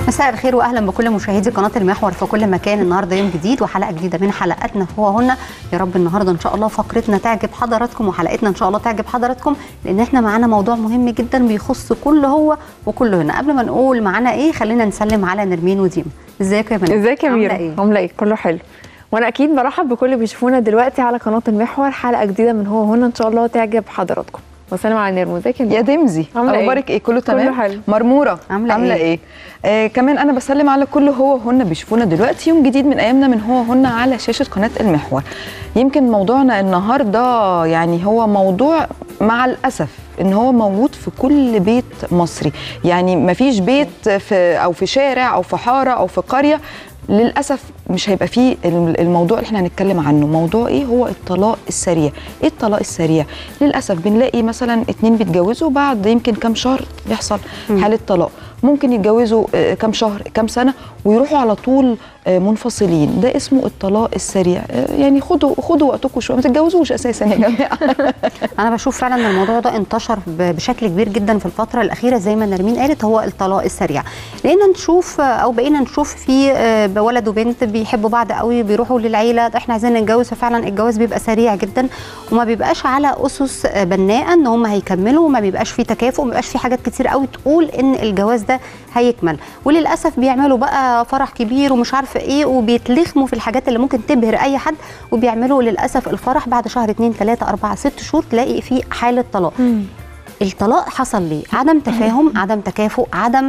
مساء الخير واهلا بكل مشاهدي قناه المحور في كل مكان النهارده يوم جديد وحلقه جديده من حلقاتنا هو هنا يا رب النهارده ان شاء الله فقرتنا تعجب حضراتكم وحلقتنا ان شاء الله تعجب حضراتكم لان احنا معانا موضوع مهم جدا بيخص كل هو وكل هنا قبل ما نقول معانا ايه خلينا نسلم على نرمين وديما ازيك يا منى ازيك يا عاملة ميرا ايه عامله ايه كله حلو وانا اكيد برحب بكل اللي بيشوفونا دلوقتي على قناه المحور حلقه جديده من هو هنا ان شاء الله تعجب حضراتكم وسلام على نيرمو ازيك يا يا نيرمو دمزي عاملة إيه؟ اخبارك ايه كله كله تمام حلو. مرموره عاملة عامله إيه؟ ايه, آه كمان انا بسلم على كل هو هن بيشوفونا دلوقتي يوم جديد من ايامنا من هو هن على شاشه قناه المحور يمكن موضوعنا النهارده يعني هو موضوع مع الاسف ان هو موجود في كل بيت مصري يعني مفيش بيت في او في شارع او في حاره او في قريه للاسف مش هيبقى فيه الموضوع اللي احنا هنتكلم عنه موضوع ايه هو الطلاق السريع ايه الطلاق السريع للاسف بنلاقي مثلا اتنين بيتجوزوا بعد يمكن كام شهر يحصل حاله طلاق ممكن يتجوزوا آه، كام شهر كام سنه ويروحوا على طول آه، منفصلين ده اسمه الطلاق السريع آه، يعني خدوا خدوا وقتكم شويه ما تتجوزوش اساسا يا جماعه انا بشوف فعلا ان الموضوع ده انتشر ب- بشكل كبير جدا في الفتره الاخيره زي ما نرمين قالت هو الطلاق السريع لقينا نشوف او بقينا نشوف في آه، ولد وبنت بيحبوا بعض قوي بيروحوا للعيله ده احنا عايزين نتجوز ففعلا الجواز بيبقى سريع جدا وما بيبقاش على اسس آه، بناءه ان هم هيكملوا وما بيبقاش في تكافؤ وما بيبقاش في حاجات كتير قوي تقول ان الجواز ده هيكمل وللاسف بيعملوا بقى فرح كبير ومش عارفه ايه وبيتلخموا في الحاجات اللي ممكن تبهر اي حد وبيعملوا للاسف الفرح بعد شهر اتنين تلاته اربعه ست شهور تلاقي في حاله طلاق الطلاق حصل ليه عدم تفاهم عدم تكافؤ عدم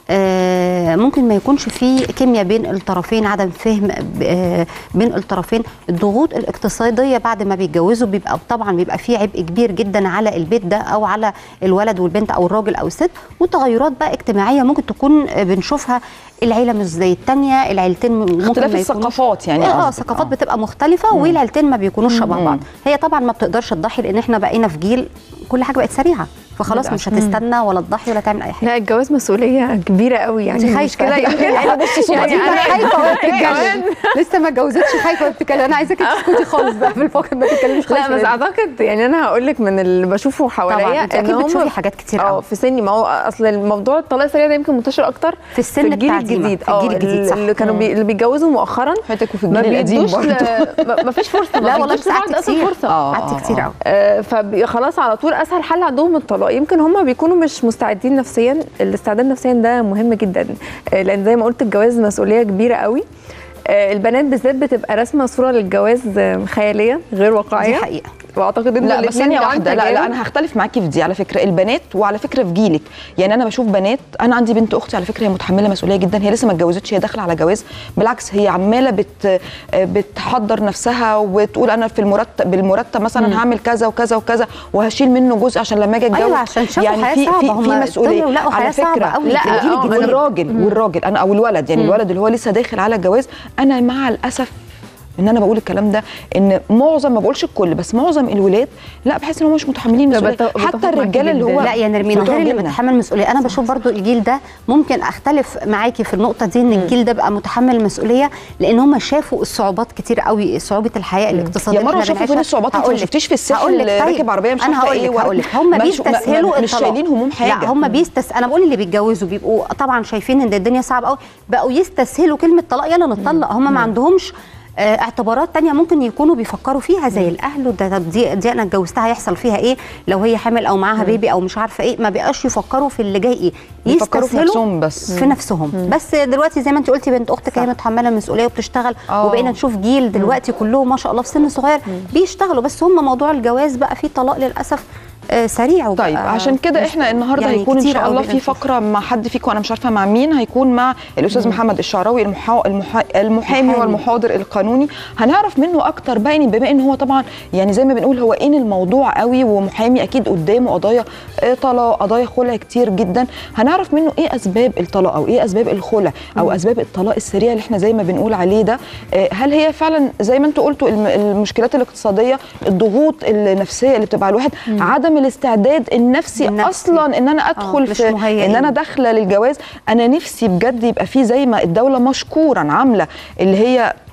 آه، ممكن ما يكونش في كيمياء بين الطرفين عدم فهم آه، بين الطرفين الضغوط الاقتصاديه بعد ما بيتجوزوا بيبقى طبعا بيبقى في عبء كبير جدا على البيت ده او على الولد والبنت او الراجل او الست وتغيرات بقى اجتماعيه ممكن تكون آه، بنشوفها العيله مش زي الثانيه العيلتين ممكن اختلاف ما يكونوش- الثقافات يعني اه قصدك. ثقافات بتبقى مختلفه والعيلتين ما بيكونوش شبه مم. بعض هي طبعا ما بتقدرش تضحي لان احنا بقينا في جيل كل حاجه بقت سريعه فخلاص مش هتستنى ولا تضحي ولا تعمل اي حاجه لا الجواز مسؤوليه كبيره قوي يعني انت خايفه المشكله يمكن انا بصي صوتك يعني انت أنا- خايفه وهي بتتكلم كمان. لسه ما اتجوزتش خايفه وهي بتتكلم انا عايزاكي تسكتي خالص بقى في الفقره ما تتكلميش خالص لا بس في اعتقد يعني انا هقول لك من اللي بشوفه حواليا طبعا انت اكيد هم- بتشوفي حاجات كتير اه قوي في سني ما هو اصل الموضوع الطلاق السريع ده يمكن منتشر اكتر في السن في الجيل بتاع ديما، الجديد في الجيل اه الجديد، صح. اللي كانوا بي... اللي بيتجوزوا مؤخرا فاتك وفي ما الجيل القديم بيدوش برضه ل... ما- ما فيش فرصه ما لا والله بيدوش بس قعدت لبعض اصلا كتير فرصه آه. قعدت كتير قوي آه، فخلاص على طول اسهل حل عندهم الطلاق يمكن هم بيكونوا مش مستعدين نفسيا الاستعداد نفسيا ده مهم جدا آه، لان زي ما قلت الجواز مسؤوليه كبيره قوي آه، البنات بالذات بتبقى راسمه صوره للجواز آه، خياليه غير واقعيه دي حقيقه واعتقد ان لا بس الاتنين ثانيه عن واحده لا لا تجارب. انا هختلف معاكي في دي على فكره البنات وعلى فكره في جيلك يعني انا بشوف بنات انا عندي بنت اختي على فكره هي متحمله مسؤوليه جدا هي لسه ما اتجوزتش هي داخله على جواز بالعكس هي عماله بت بتحضر نفسها وتقول انا في المرتب بالمرتب مثلا هعمل كذا وكذا وكذا وهشيل منه جزء عشان لما اجي اتجوز أيوة، عشان شافوا يعني حياة في صعبة، في هم في مسؤوليه طلعوا لقوا حياة على صعبة فكره أوي لا في الجيل آه، الجديد. الراجل والراجل انا او الولد يعني الولد اللي هو لسه داخل على الجواز انا مع الاسف ان انا بقول الكلام ده ان معظم ما بقولش الكل بس معظم الولاد لا بحس ان هم مش متحملين لا، مسؤوليه بت- بتفق حتى معاكي الرجاله اللي جداً. هو لا يا نرمين بتوع غير اللي جيلنا. متحمل مسؤوليه انا بشوف برضو الجيل ده ممكن اختلف معاكي في النقطه دي ان الجيل ده بقى متحمل مسؤوليه لان هم شافوا الصعوبات كتير قوي صعوبه الحياه الاقتصاديه يا مره اللي إحنا شوفوا فين بنعيشها. الصعوبات انت هقول ما لك- شفتيش في هقول لك الساحل طيب. راكب عربيه مش انا عارفه هقول ايه لك هقول لك هم مش- ما- بيستسهلوا مش الطلاق. شايلين هموم حاجه لا هم بيستس انا بقول اللي بيتجوزوا بيبقوا طبعا شايفين ان الدنيا صعبه قوي بقوا يستسهلوا كلمه طلاق يلا نتطلق هم ما عندهمش آه، اعتبارات تانية ممكن يكونوا بيفكروا فيها زي الاهل وده ده دي, دي انا اتجوزتها هيحصل فيها ايه لو هي حامل او معاها بيبي او مش عارفه ايه ما بقاش يفكروا في اللي جاي ايه بيفكروا في يستسهلوا نفسهم بس. في نفسهم بس دلوقتي زي ما انت قلتي بنت اختك هي متحمله المسؤوليه وبتشتغل آه. وبقينا نشوف جيل دلوقتي كلهم ما شاء الله في سن صغير بيشتغلوا بس هم موضوع الجواز بقى فيه طلاق للاسف آه، سريع وبقى طيب عشان كده مش- احنا النهارده يعني هيكون ان كتير شاء قوي الله بقينا في نشوف. فقره مع حد فيكم انا مش عارفه مع مين هيكون مع الاستاذ محمد الشعراوي المحا... المحا... المحامي محامي. والمحاضر القانوني هنعرف منه اكتر بقى إن بما ان هو طبعا يعني زي ما بنقول هو ان الموضوع قوي ومحامي اكيد قدامه قضايا آه، طلاق قضايا خلع كتير جدا هنعرف منه ايه اسباب الطلاق او ايه اسباب الخلع او اسباب الطلاق السريع اللي احنا زي ما بنقول عليه ده آه، هل هي فعلا زي ما انتوا قلتوا الم- المشكلات الاقتصاديه الضغوط النفسيه اللي بتبقى على الواحد عدم الاستعداد النفسي, النفسي. اصلا ان انا ادخل مش في مهيئين. ان انا داخله للجواز انا نفسي بجد يبقى في زي ما الدوله مشكورا عامله اللي هي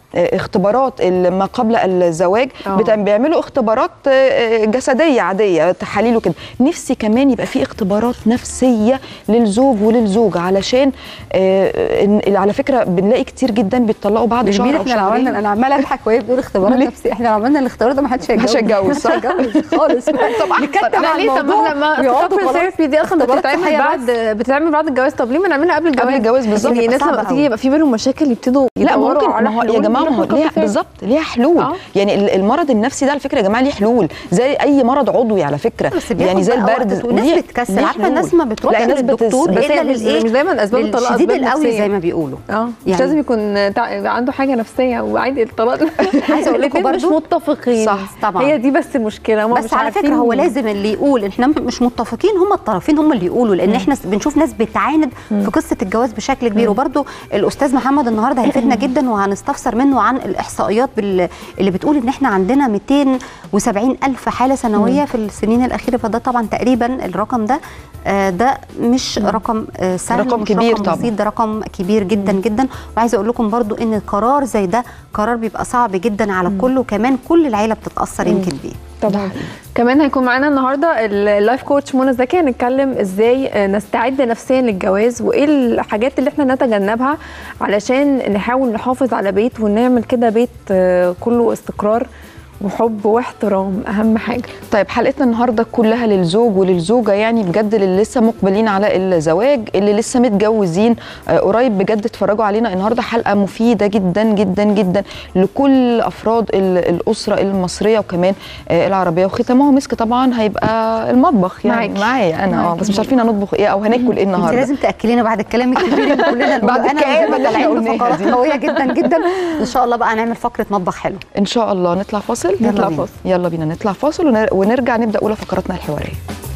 آه، اختبارات ال- ما قبل الزواج آه. بت- بيعملوا اختبارات آه، آه، جسديه عاديه تحاليل وكده نفسي كمان يبقى في اختبارات نفسيه للزوج وللزوجه علشان آه، إن- على فكره بنلاقي كتير جدا بيتطلقوا بعد شهر جميل او احنا لو شهرين عملنا انا عماله اضحك وهي بتقول اختبارات ليه؟ نفسيه احنا لو عملنا الاختبار ده ما حدش هيتجوز محدش هيتجوز، صح؟ محدش هيتجوز خالص طب نكتب أحسن. على لا ليه طب الموضوع احنا ما ويقعدوا الكابل خلاص. ثيرابي دي اصلا اختبارات بتتعمل صحية بعد بس. بتتعمل بعد الجواز طب ليه ما نعملها قبل الجواز قبل الجواز بالظبط. يعني الناس صعب لما أوي. تيجي يبقى في بينهم مشاكل يبتدوا لا يدوروا ممكن على ما هو يا حلول جماعه ما هو يروحوا ليها couple therapy. بالظبط ليها حلول آه. يعني ال- المرض النفسي ده على فكره يا جماعه ليه حلول زي اي مرض عضوي على فكره بس بياخد يعني زي بقى البرد وقت والناس ليه- بتكسل ليه عارفه حلول. الناس ما بتروحش لا، الناس بتس- للدكتور بس هي الا مش- للايه مش دايما أسباب الطلاق للشديد أسباب القوي نفسية. زي ما بيقولوا اه مش يعني- لازم يكون تع- يبقى عنده حاجه نفسيه وعادي الطلاق عايزة أقول لكم الاتنين مش برضو- متفقين صح، طبعا. هي دي بس المشكله هم بس مش على عارفين فكره هو لازم اللي يقول احنا مش متفقين هم الطرفين هم اللي يقولوا لان احنا بنشوف ناس بتعاند في قصه الجواز بشكل كبير وبرده الاستاذ محمد النهارده هيفيدنا جدا وهنستفسر منه عن الاحصائيات بال- اللي بتقول ان احنا عندنا 270 الف حاله سنويه في السنين الاخيره فده طبعا تقريبا الرقم ده آه، ده مش رقم آه، سهل رقم ومش كبير رقم طبعاً. بسيط ده رقم كبير جدا جدا وعايزه اقول لكم برضو ان قرار زي ده قرار بيبقى صعب جدا على الكل وكمان كل العيله بتتاثر يمكن بيه طبعا كمان هيكون معانا النهارده اللايف كوتش منى زكي هنتكلم ازاي آه، نستعد نفسيا للجواز وايه الحاجات اللي احنا نتجنبها علشان نحاول نحافظ على بيت ونعمل كده بيت آه، كله استقرار وحب واحترام اهم حاجه طيب حلقتنا النهارده كلها للزوج وللزوجه يعني بجد اللي لسه مقبلين على الزواج اللي لسه متجوزين آه، قريب بجد اتفرجوا علينا النهارده حلقه مفيده جدا جدا جدا لكل افراد ال- الاسره المصريه وكمان آه، العربيه وختامها مسك طبعا هيبقى المطبخ يعني معاكي. معايا انا اه معاكي. بس مش عارفين هنطبخ ايه او هناكل ايه انت النهارده لازم تاكلينا بعد الكلام الكبير اللي كلنا بعد نقوله. انا الكآبة اللي احنا طالعين قلناها بفقرات دي. قويه جدا جدا ان شاء الله بقى نعمل فقره مطبخ حلو ان شاء الله نطلع فاصل يلا نطلع بينا. فاصل يلا بينا نطلع فاصل ونر- ونرجع نبدا اولى فقراتنا الحواريه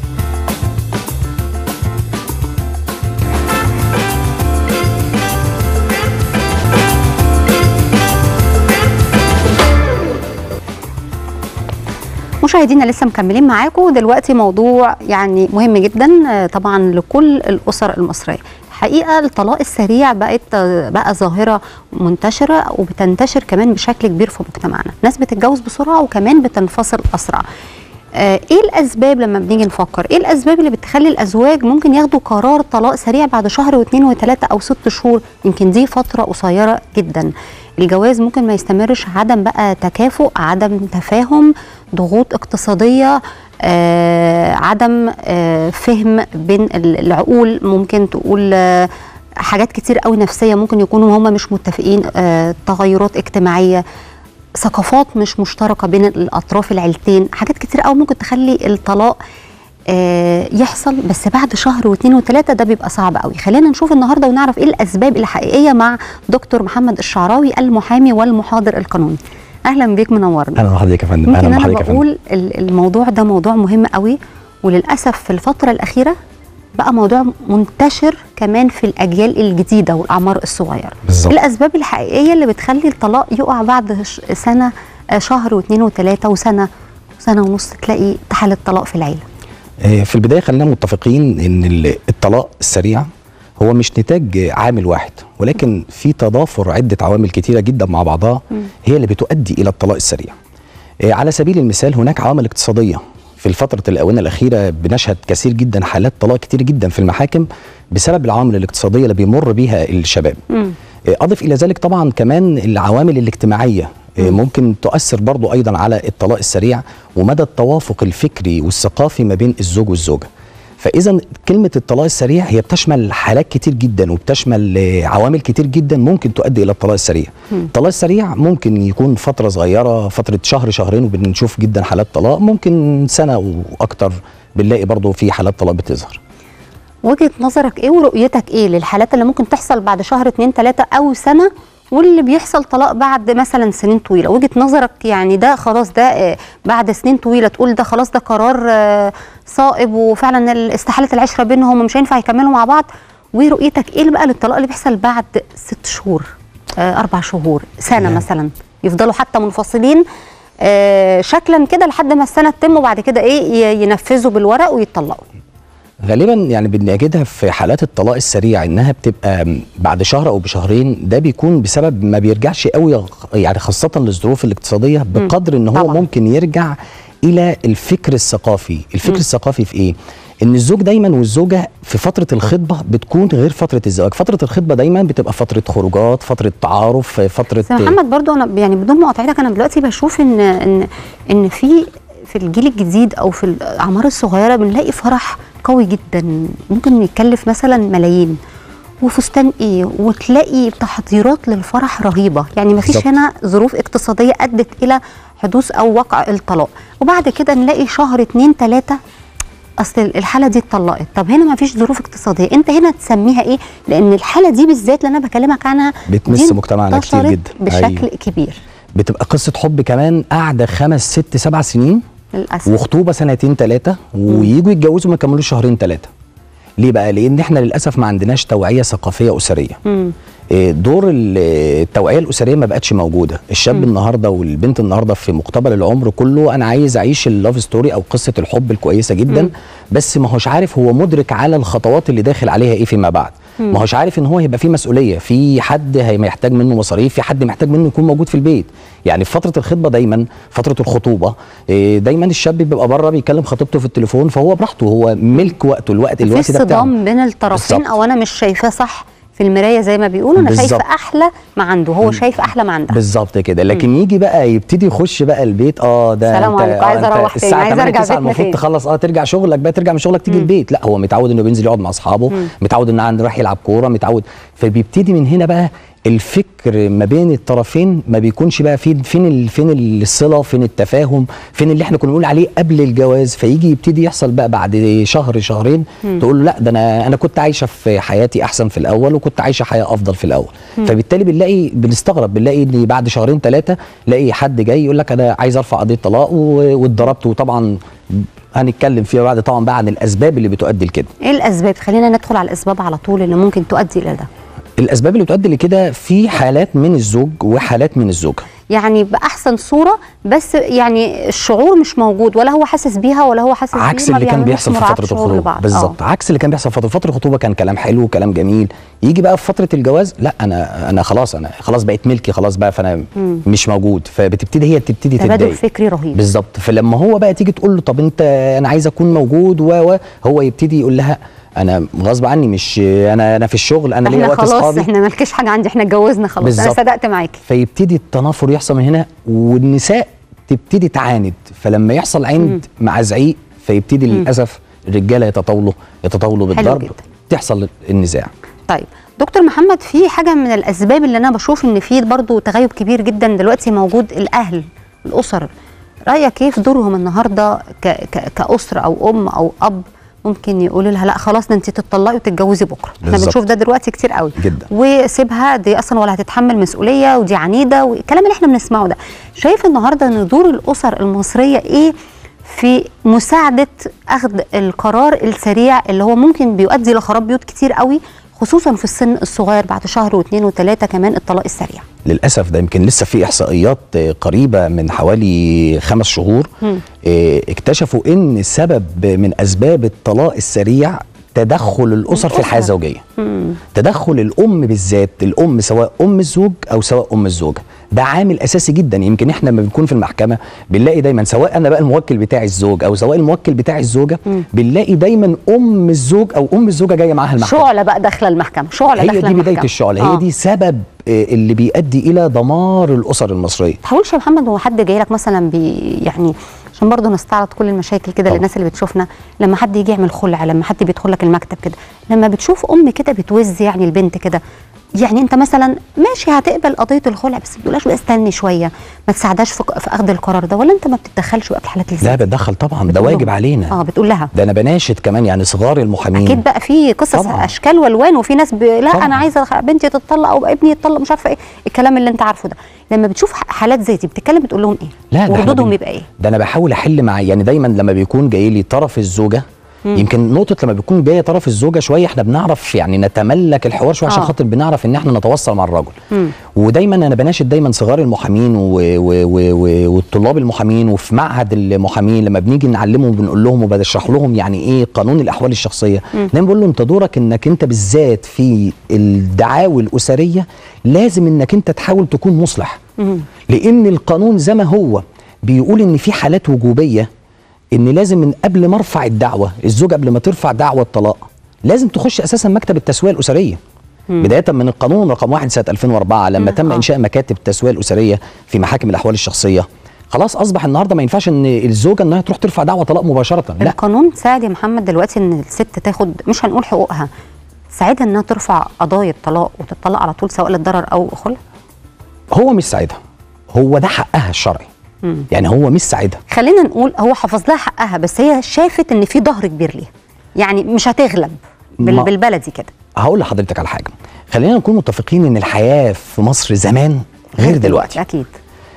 مشاهدينا لسه مكملين معاكم دلوقتي موضوع يعني مهم جدا آه، طبعا لكل الاسر المصريه الحقيقه الطلاق السريع بقت آه، بقى ظاهره منتشره وبتنتشر كمان بشكل كبير في مجتمعنا ناس بتتجوز بسرعه وكمان بتنفصل اسرع آه، ايه الاسباب لما بنيجي نفكر ايه الاسباب اللي بتخلي الازواج ممكن ياخدوا قرار طلاق سريع بعد شهر واثنين وثلاثه او ست شهور يمكن دي فتره قصيره جدا الجواز ممكن ما يستمرش عدم بقى تكافؤ عدم تفاهم ضغوط اقتصاديه آه، عدم آه، فهم بين ال- العقول ممكن تقول آه، حاجات كتير قوي نفسيه ممكن يكونوا هما مش متفقين آه، تغيرات اجتماعيه ثقافات مش مشتركه بين الاطراف العيلتين حاجات كتير قوي ممكن تخلي الطلاق آه، يحصل بس بعد شهر واثنين وثلاثه ده بيبقى صعب قوي خلينا نشوف النهارده ونعرف ايه الاسباب الحقيقيه مع دكتور محمد الشعراوي المحامي والمحاضر القانوني اهلا بيك منورنا اهلا بحضرتك يا فندم يمكن اهلا انا بحضرتك يا فندم بقول ال- الموضوع ده موضوع مهم قوي وللاسف في الفتره الاخيره بقى موضوع منتشر كمان في الاجيال الجديده والاعمار الصغيره بالظبط. الاسباب الحقيقيه اللي بتخلي الطلاق يقع بعد ش- سنه آه، شهر واثنين وثلاثه وسنه سنه ونص تلاقي حاله طلاق في العيله آه، في البدايه خلينا متفقين ان ال- الطلاق السريع هو مش نتاج عامل واحد ولكن في تضافر عده عوامل كتيره جدا مع بعضها هي اللي بتؤدي الى الطلاق السريع آه، على سبيل المثال هناك عوامل اقتصاديه في الفترة الآونة الأخيرة بنشهد كثير جدا حالات طلاق كتير جدا في المحاكم بسبب العوامل الاقتصادية اللي بيمر بيها الشباب مم. أضف إلى ذلك طبعا كمان العوامل الاجتماعية آه، ممكن تؤثر برضو أيضا على الطلاق السريع ومدى التوافق الفكري والثقافي ما بين الزوج والزوجة فإذا كلمة الطلاق السريع هي بتشمل حالات كتير جدا وبتشمل آه، عوامل كتير جدا ممكن تؤدي إلى الطلاق السريع الطلاق السريع ممكن يكون فترة صغيرة فترة شهر شهرين وبنشوف جدا حالات طلاق ممكن سنة وأكتر بنلاقي برضو في حالات طلاق بتظهر وجهه نظرك ايه ورؤيتك ايه للحالات اللي ممكن تحصل بعد شهر اتنين تلاته او سنه واللي بيحصل طلاق بعد مثلا سنين طويله وجهه نظرك يعني ده خلاص ده آه، بعد سنين طويله تقول ده خلاص ده قرار آه، صائب وفعلا ال- استحاله العشره بينهم مش هينفع يكملوا مع بعض ورؤيتك ايه اللي بقى للطلاق اللي بيحصل بعد ست شهور آه، اربع شهور سنه نعم. مثلا يفضلوا حتى منفصلين آه، شكلا كده لحد ما السنه تتم وبعد كده ايه ي- ينفذوا بالورق ويتطلقوا غالبا يعني بنجدها في حالات الطلاق السريع انها بتبقى بعد شهر او بشهرين ده بيكون بسبب ما بيرجعش قوي يعني خاصه للظروف الاقتصاديه بقدر ان هو طبعاً. ممكن يرجع الى الفكر الثقافي الفكر الثقافي في ايه ان الزوج دايما والزوجه في فتره الخطبه بتكون غير فتره الزواج فتره الخطبه دايما بتبقى فتره خروجات فتره تعارف فتره بس محمد برضو انا يعني بدون مقاطعتك انا دلوقتي بشوف ان ان ان في في الجيل الجديد او في الاعمار الصغيره بنلاقي فرح قوي جدا ممكن يكلف مثلا ملايين وفستان ايه وتلاقي تحضيرات للفرح رهيبه يعني ما فيش بالظبط. هنا ظروف اقتصاديه ادت الى حدوث او وقع الطلاق وبعد كده نلاقي شهر اتنين تلاته اصل الحاله دي اتطلقت طب هنا ما فيش ظروف اقتصاديه انت هنا تسميها ايه لان الحاله دي بالذات اللي انا بكلمك عنها بتمس دي مجتمعنا كتير انتشرت جدا. بشكل أيوة. كبير بتبقى قصه حب كمان قاعده خمس ست سبع سنين للاسف وخطوبه سنتين ثلاثه ويجوا يتجوزوا ما يكملوش شهرين ثلاثه ليه بقى لان احنا للاسف ما عندناش توعيه ثقافيه اسريه مم. إيه، دور ال- التوعيه الاسريه ما بقتش موجوده الشاب النهارده والبنت النهارده في مقتبل العمر كله انا عايز اعيش اللاف ستوري او قصه الحب الكويسه جدا بس ما هوش عارف هو مدرك على الخطوات اللي داخل عليها ايه فيما بعد ما هوش عارف ان هو هيبقى فيه مسؤوليه في حد هيحتاج منه مصاريف في حد محتاج منه يكون موجود في البيت يعني في فتره الخطبه دايما فتره الخطوبه إيه، دايما الشاب بيبقى بره بيكلم خطيبته في التليفون فهو براحته هو ملك وقته الوقت في الوقت ده بتاعه صدام بين الطرفين بالظبط. او انا مش شايفاه صح في المرايه زي ما بيقولوا انا بالظبط. شايفه احلى ما عنده هو شايف احلى ما عندها بالظبط كده لكن يجي بقى يبتدي يخش بقى البيت اه ده سلام انت عليكم، آه عايز انت أروح تاني، الساعه عايز 8 أرجع 9 بيتنا المفروض تاني. تخلص اه ترجع شغلك بقى ترجع من شغلك تيجي البيت لا هو متعود انه بينزل يقعد مع اصحابه متعود انه عنده رايح يلعب كوره متعود فبيبتدي من هنا بقى الفكر ما بين الطرفين ما بيكونش بقى فين فين ال- فين الصله فين التفاهم فين اللي احنا كنا بنقول عليه قبل الجواز فيجي يبتدي يحصل بقى بعد شهر شهرين تقول له لا ده انا انا كنت عايشه في حياتي احسن في الاول وكنت عايشه حياه افضل في الاول فبالتالي بنلاقي بنستغرب بنلاقي ان بعد شهرين ثلاثه لاقي حد جاي يقول لك انا عايز ارفع قضيه طلاق و- واتضربت وطبعا هنتكلم فيما بعد طبعا بقى عن الاسباب اللي بتؤدي لكده ايه الاسباب خلينا ندخل على الاسباب على طول اللي ممكن تؤدي الى ده الاسباب اللي بتؤدي لكده في حالات من الزوج وحالات من الزوجه يعني باحسن صوره بس يعني الشعور مش موجود ولا هو حاسس بيها ولا هو حاسس عكس بيه ما اللي كان بيعملوش بيحصل في مراعاة فتره شعور الخطوبه لبعض. بالظبط آه. عكس اللي كان بيحصل في فتره فتره الخطوبه كان كلام حلو وكلام جميل يجي بقى في فتره الجواز لا انا انا خلاص انا خلاص بقيت ملكي خلاص بقى فانا مش موجود فبتبتدي هي تبتدي تبادل تتضايق فكري رهيب بالظبط فلما هو بقى تيجي تقول له طب انت انا عايز اكون موجود و و هو يبتدي يقول لها انا غصب عني مش انا انا في الشغل انا ليا احنا وقت خلاص اصحابي احنا مالكش حاجه عندي احنا اتجوزنا خلاص انا بالظبط. صدقت معاكي فيبتدي التنافر يحصل من هنا والنساء تبتدي تعاند فلما يحصل عند مع زعيق فيبتدي للاسف الرجاله يتطاولوا يتطاولوا حلو بالضرب جدا. تحصل النزاع طيب دكتور محمد في حاجه من الاسباب اللي انا بشوف ان في برضو تغيب كبير جدا دلوقتي موجود الاهل الاسر رايك ايه في دورهم النهارده ك ك كاسره او ام او اب ممكن يقولوا لها لا خلاص ده انت تتطلقي وتتجوزي بكره احنا بالظبط. بنشوف ده دلوقتي كتير قوي جدا. وسيبها دي اصلا ولا هتتحمل مسؤوليه ودي عنيده والكلام اللي احنا بنسمعه ده شايف النهارده ان دور الاسر المصريه ايه في مساعده اخذ القرار السريع اللي هو ممكن بيؤدي لخراب بيوت كتير قوي خصوصا في السن الصغير بعد شهر واثنين وثلاثه كمان الطلاق السريع للاسف ده يمكن لسه في احصائيات آه، قريبه من حوالي خمس شهور آه، اكتشفوا ان سبب من اسباب الطلاق السريع تدخل الاسر في الحياه الزوجيه تدخل الام بالذات الام سواء ام الزوج او سواء ام الزوجه ده عامل اساسي جدا يمكن احنا لما بنكون في المحكمه بنلاقي دايما سواء انا بقى الموكل بتاعي الزوج او سواء الموكل بتاعي الزوجه بنلاقي دايما ام الزوج او ام الزوجه جايه معاها المحكمه شعله بقى داخله المحكمه شعله هي داخله دي المحكمه بدايه الشعله آه. هي دي سبب آه، اللي بيؤدي الى دمار الاسر المصريه تحاولش يا محمد هو حد جاي لك مثلا بي يعني عشان برضه نستعرض كل المشاكل كده طبعا. للناس اللي بتشوفنا لما حد يجي يعمل خلع لما حد بيدخل لك المكتب كده لما بتشوف ام كده بتوز يعني البنت كده يعني انت مثلا ماشي هتقبل قضيه الخلع بس ما تقولهاش بقى استني شويه ما تساعدهاش في, في اخذ القرار ده ولا انت ما بتتدخلش بقى في الحالات اللي زي لا دي؟ بتدخل طبعا ده بتقول واجب لهم. علينا اه بتقول لها ده انا بناشد كمان يعني صغار المحامين اكيد بقى في قصص طبعاً. اشكال والوان وفي ناس ب... لا طبعاً. انا عايزه أخ- بنتي تتطلق او ابني يتطلق مش عارفه ايه الكلام اللي انت عارفه ده لما بتشوف ح- حالات زي دي بتتكلم بتقول لهم ايه لا ده إحنا وردودهم بن- يبقى ايه ده انا بحاول احل مع يعني دايما لما بيكون جاي لي طرف الزوجه يمكن نقطه لما بيكون جايه طرف الزوجه شويه احنا بنعرف يعني نتملك الحوار شويه عشان آه. خاطر بنعرف ان احنا نتواصل مع الرجل مم. ودايما انا بناشد دايما صغار المحامين و- و- و- و- والطلاب المحامين وفي معهد المحامين لما بنيجي نعلمهم بنقول لهم وبنشرح لهم يعني ايه قانون الاحوال الشخصيه دايما بقول له انت دورك انك انت بالذات في الدعاوي الاسريه لازم انك انت تحاول تكون مصلح لان القانون زي ما هو بيقول ان في حالات وجوبيه ان لازم من قبل ما ارفع الدعوه الزوجه قبل ما ترفع دعوه طلاق لازم تخش اساسا مكتب التسويه الاسريه بدايه من القانون رقم واحد سنه 2004 لما تم آه. انشاء مكاتب التسويه الاسريه في محاكم الاحوال الشخصيه خلاص اصبح النهارده ما ينفعش ان الزوجه انها تروح ترفع دعوه طلاق مباشره لا القانون ساعد يا محمد دلوقتي ان الست تاخد مش هنقول حقوقها ساعدها انها ترفع قضايا طلاق وتطلق على طول سواء للضرر او خلع هو مش ساعدها هو ده حقها الشرعي يعني هو مش ساعدها خلينا نقول هو حفظ لها حقها بس هي شافت ان في ظهر كبير ليها يعني مش هتغلب بال- ما- بالبلدي كده هقول لحضرتك على حاجه خلينا نكون متفقين ان الحياه في مصر زمان غير دلوقتي اكيد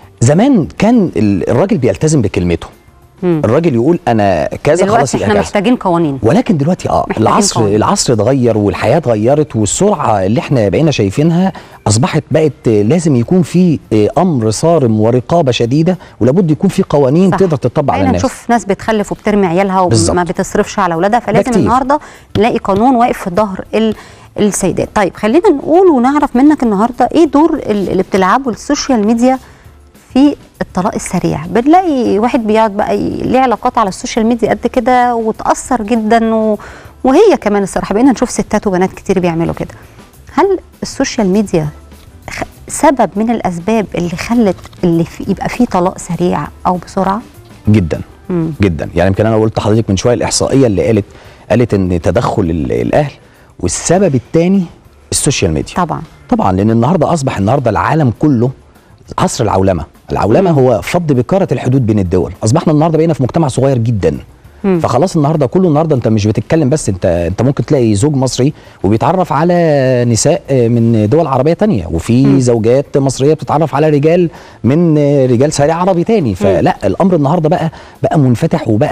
زمان كان ال- الراجل بيلتزم بكلمته الراجل يقول انا كذا خلاص دلوقتي يبقى احنا كذا محتاجين قوانين ولكن دلوقتي اه محتاجين العصر قوانين. العصر اتغير والحياه اتغيرت والسرعه اللي احنا بقينا شايفينها اصبحت بقت آه، لازم يكون في آه، امر صارم ورقابه شديده ولابد يكون في قوانين صح. تقدر تطبق على بقينا الناس نشوف ناس بتخلف وبترمي عيالها وما بالظبط. بتصرفش على اولادها فلازم كتير. النهارده نلاقي قانون واقف في ظهر ال- السيدات طيب خلينا نقول ونعرف منك النهارده ايه دور ال- اللي بتلعبه السوشيال ميديا في الطلاق السريع بنلاقي واحد بيقعد بقى ي- ليه علاقات على السوشيال ميديا قد كده وتاثر جدا و... وهي كمان الصراحه بقينا نشوف ستات وبنات كتير بيعملوا كده هل السوشيال ميديا خ- سبب من الاسباب اللي خلت اللي في يبقى فيه طلاق سريع او بسرعه جدا مم. جدا يعني يمكن انا قلت لحضرتك من شويه الاحصائيه اللي قالت قالت ان تدخل ال- الاهل والسبب الثاني السوشيال ميديا طبعا طبعا لان النهارده اصبح النهارده العالم كله عصر العولمه العولمه هو فض بكاره الحدود بين الدول اصبحنا النهارده بقينا في مجتمع صغير جدا مم. فخلاص النهارده كله النهارده انت مش بتتكلم بس انت انت ممكن تلاقي زوج مصري وبيتعرف على نساء من دول عربيه تانية وفي زوجات مصريه بتتعرف على رجال من رجال سريع عربي تاني فلا الامر النهارده بقى بقى منفتح وبقى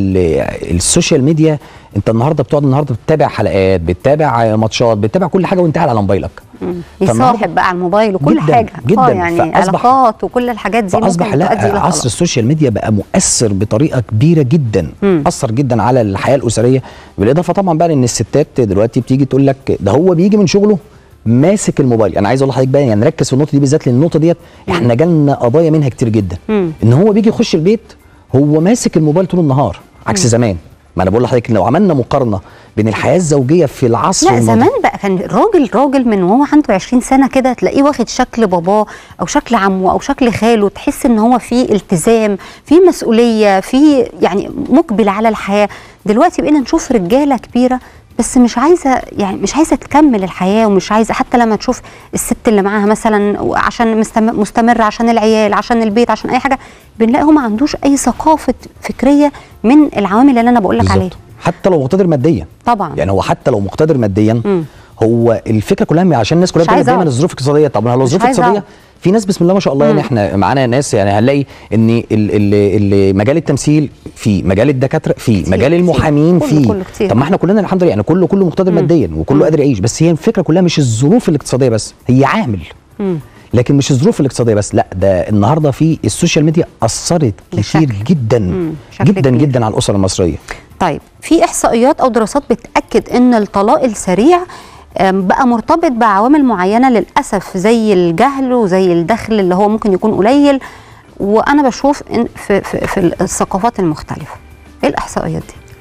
ال- السوشيال ميديا انت النهارده بتقعد النهارده بتتابع حلقات بتتابع ماتشات بتتابع كل حاجه وانت قاعد على موبايلك فالنهاردة- يصاحب بقى على الموبايل وكل جداً، حاجه جداً. اه يعني فأصبح- علاقات وكل الحاجات دي فاصبح ممكن تؤدي لا الى عصر طلاق. السوشيال ميديا بقى مؤثر بطريقه كبيره جدا مم. اثر جدا على الحياه الاسريه بالاضافه طبعا بقى ان الستات دلوقتي بتيجي تقول لك ده هو بيجي من شغله ماسك الموبايل انا عايز اقول لحضرتك بقى يعني نركز في النقطه دي بالذات لان النقطه ديت احنا جالنا قضايا منها كتير جدا مم. ان هو بيجي يخش البيت هو ماسك الموبايل طول النهار عكس زمان ما انا بقول لحضرتك لو عملنا مقارنه بين الحياه الزوجيه في العصر لا الماضي- زمان بقى كان راجل راجل من وهو عنده 20 سنه كده تلاقيه واخد شكل باباه او شكل عمه او شكل خاله تحس ان هو في التزام في مسؤوليه في يعني مقبل على الحياه دلوقتي بقينا نشوف رجاله كبيره بس مش عايزه يعني مش عايزه تكمل الحياه ومش عايزه حتى لما تشوف الست اللي معاها مثلا عشان مستم- مستمره عشان العيال عشان البيت عشان اي حاجه بنلاقي هو ما عندوش اي ثقافه فكريه من العوامل اللي انا بقول لك عليها بالظبط. حتى لو مقتدر ماديا طبعا يعني هو حتى لو مقتدر ماديا مم. هو الفكره كلها عشان الناس كلها مش بتقول عايز دايما أقعد. الظروف الاقتصاديه طب لو الظروف عايز الاقتصاديه أقعد. في ناس بسم الله ما شاء الله يعني احنا معانا ناس يعني هنلاقي ان ال ال ال مجال التمثيل في مجال الدكاتره في كتير، مجال كتير. المحامين كله- في كله كتير. طب ما احنا كلنا الحمد لله يعني كله كله مقتدر ماديا وكله قادر يعيش بس هي الفكره كلها مش الظروف الاقتصاديه بس هي عامل مم. لكن مش الظروف الاقتصاديه بس لا ده النهارده في السوشيال ميديا اثرت كتير بشكل. جدا مم، بشكل جدا كبير. جدا على الاسره المصريه طيب في احصائيات او دراسات بتاكد ان الطلاق السريع آم، بقى مرتبط بعوامل معينه للاسف زي الجهل وزي الدخل اللي هو ممكن يكون قليل وانا بشوف إن في, في, في الثقافات المختلفه ايه الاحصائيات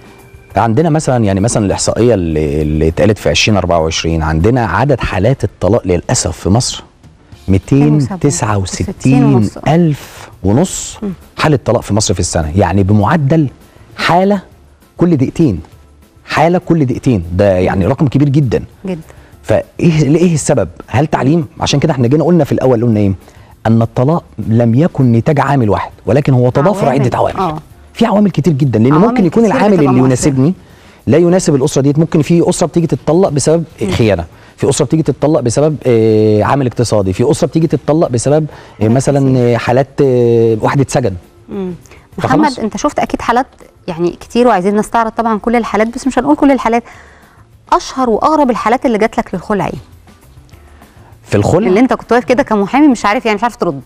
دي عندنا مثلا يعني مثلا الاحصائيه اللي, اللي اتقالت في 2024 عندنا عدد حالات الطلاق للاسف في مصر 269 ونص. الف ونص حاله طلاق في مصر في السنه يعني بمعدل حاله كل دقيقتين حاله كل دقيقتين ده يعني رقم كبير جدا جدا فايه ايه السبب هل تعليم عشان كده احنا جينا قلنا في الاول قلنا ايه ان الطلاق لم يكن نتاج عامل واحد ولكن هو تضافر عوامل. عده عوامل آه. في عوامل كتير جدا لان عوامل ممكن يكون كتير العامل بتبقى اللي مؤثرة. يناسبني لا يناسب الاسره ديت ممكن في اسره بتيجي تتطلق بسبب خيانه في اسره بتيجي تتطلق بسبب آه، عامل اقتصادي في اسره بتيجي تتطلق بسبب آه، مثلا آه، حالات آه، واحد اتسجن مم. فخلاص. محمد انت شفت اكيد حالات يعني كتير وعايزين نستعرض طبعا كل الحالات بس مش هنقول كل الحالات اشهر واغرب الحالات اللي جات لك للخلع ايه في الخلع اللي انت كنت واقف كده كمحامي مش عارف يعني مش عارف ترد